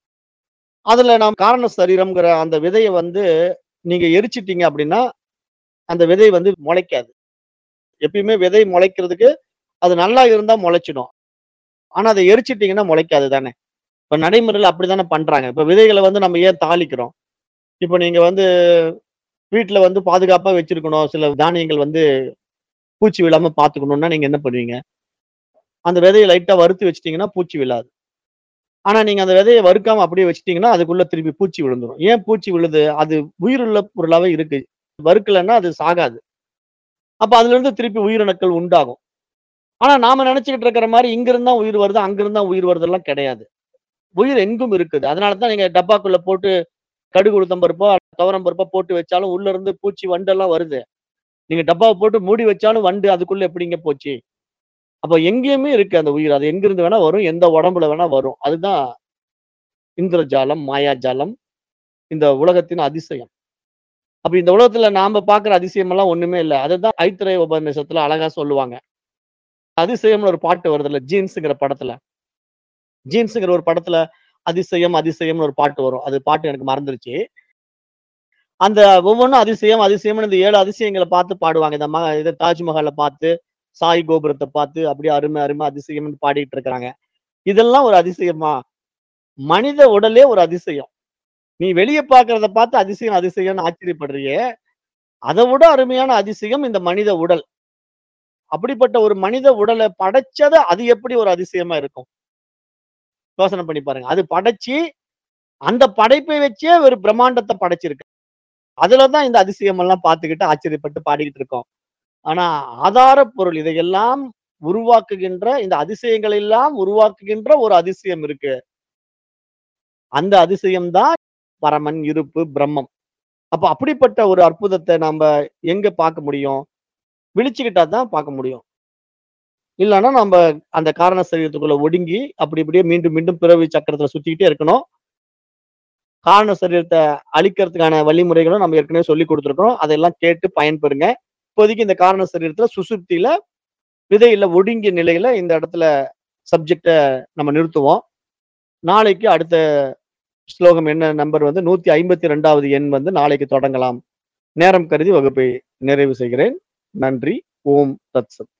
Speaker 1: அதுல நாம் காரண சரீரம்ங்கிற அந்த விதையை வந்து நீங்க எரிச்சிட்டீங்க அப்படின்னா அந்த விதை வந்து முளைக்காது எப்பயுமே விதை முளைக்கிறதுக்கு அது நல்லா இருந்தா முளைச்சிடும் ஆனா அதை எரிச்சிட்டீங்கன்னா முளைக்காது தானே இப்ப நடைமுறையில் அப்படித்தானே பண்றாங்க இப்ப விதைகளை வந்து நம்ம ஏன் தாளிக்கிறோம் இப்ப நீங்க வந்து வீட்டுல வந்து பாதுகாப்பா வச்சிருக்கணும் சில தானியங்கள் வந்து பூச்சி விழாம பாத்துக்கணும்னா நீங்க என்ன பண்ணுவீங்க அந்த விதையை லைட்டா வறுத்து வச்சிட்டீங்கன்னா பூச்சி விழாது ஆனா நீங்க அந்த விதையை வறுக்காம அப்படியே வச்சிட்டீங்கன்னா அதுக்குள்ள திருப்பி பூச்சி விழுந்துரும் ஏன் பூச்சி விழுது அது உயிருள்ள பொருளாவே இருக்கு வறுக்கலைன்னா அது சாகாது அப்ப அதுல இருந்து திருப்பி உயிரணுக்கள் உண்டாகும் ஆனா நாம நினைச்சுக்கிட்டு இருக்கிற மாதிரி இங்க இருந்தா உயிர் வருது அங்க இருந்தா உயிர் வருதெல்லாம் கிடையாது உயிர் எங்கும் இருக்குது அதனாலதான் நீங்க டப்பாக்குள்ள போட்டு கடுகு உளுத்தம் பருப்போ துவரம் பருப்போ போட்டு வச்சாலும் உள்ள இருந்து பூச்சி வண்டெல்லாம் வருது நீங்க டப்பாவை போட்டு மூடி வச்சாலும் வண்டு அதுக்குள்ள எப்படிங்க போச்சு அப்ப எங்கேயுமே இருக்கு அந்த உயிர் அது எங்கிருந்து வேணா வரும் எந்த உடம்புல வேணா வரும் அதுதான் இந்திரஜாலம் மாயாஜாலம் இந்த உலகத்தின் அதிசயம் அப்ப இந்த உலகத்துல நாம பாக்குற அதிசயம் எல்லாம் ஒண்ணுமே இல்லை அதுதான் ஐத்திரேய உபநிஷத்துல அழகா சொல்லுவாங்க அதிசயம்னு ஒரு பாட்டு வருது இல்ல ஜீன்ஸுங்கிற படத்துல ஜீன்ஸுங்கிற ஒரு படத்துல அதிசயம் அதிசயம்னு ஒரு பாட்டு வரும் அது பாட்டு எனக்கு மறந்துருச்சு அந்த ஒவ்வொன்றும் அதிசயம் அதிசயம்னு இந்த ஏழு அதிசயங்களை பார்த்து பாடுவாங்க இந்த ம இதை தாஜ்மஹாலை பார்த்து சாய் கோபுரத்தை பார்த்து அப்படியே அருமை அருமை அதிசயம்னு பாடிட்டு இருக்கிறாங்க இதெல்லாம் ஒரு அதிசயமா மனித உடலே ஒரு அதிசயம் நீ வெளியே பார்க்கறத பார்த்து அதிசயம் அதிசயம்னு ஆச்சரியப்படுறியே அதை விட அருமையான அதிசயம் இந்த மனித உடல் அப்படிப்பட்ட ஒரு மனித உடலை படைச்சத அது எப்படி ஒரு அதிசயமா இருக்கும் யோசனை பண்ணி பாருங்க அது படைச்சு அந்த படைப்பை வச்சே ஒரு பிரம்மாண்டத்தை படைச்சிருக்கு அதுலதான் இந்த அதிசயம் எல்லாம் பார்த்துக்கிட்டு ஆச்சரியப்பட்டு பாடிக்கிட்டு இருக்கோம் ஆனா ஆதார பொருள் இதையெல்லாம் உருவாக்குகின்ற இந்த அதிசயங்கள் எல்லாம் உருவாக்குகின்ற ஒரு அதிசயம் இருக்கு அந்த அதிசயம்தான் பரமன் இருப்பு பிரம்மம் அப்ப அப்படிப்பட்ட ஒரு அற்புதத்தை நாம எங்க பார்க்க முடியும் விழிச்சுக்கிட்டா தான் பார்க்க முடியும் இல்லைன்னா நம்ம அந்த காரண சரீரத்துக்குள்ள ஒடுங்கி அப்படி இப்படியே மீண்டும் மீண்டும் பிறவி சக்கரத்துல சுத்திக்கிட்டே இருக்கணும் காரண சரீரத்தை அழிக்கிறதுக்கான வழிமுறைகளும் நம்ம ஏற்கனவே சொல்லி கொடுத்துருக்கோம் அதெல்லாம் கேட்டு பயன்பெறுங்க இப்போதைக்கு இந்த காரண சரீரத்துல சுசுப்தியில விதையில ஒடுங்கிய நிலையில இந்த இடத்துல சப்ஜெக்ட நம்ம நிறுத்துவோம் நாளைக்கு அடுத்த ஸ்லோகம் என்ன நம்பர் வந்து நூத்தி ஐம்பத்தி ரெண்டாவது எண் வந்து நாளைக்கு தொடங்கலாம் நேரம் கருதி வகுப்பை நிறைவு செய்கிறேன் நன்றி ஓம் தத்சத்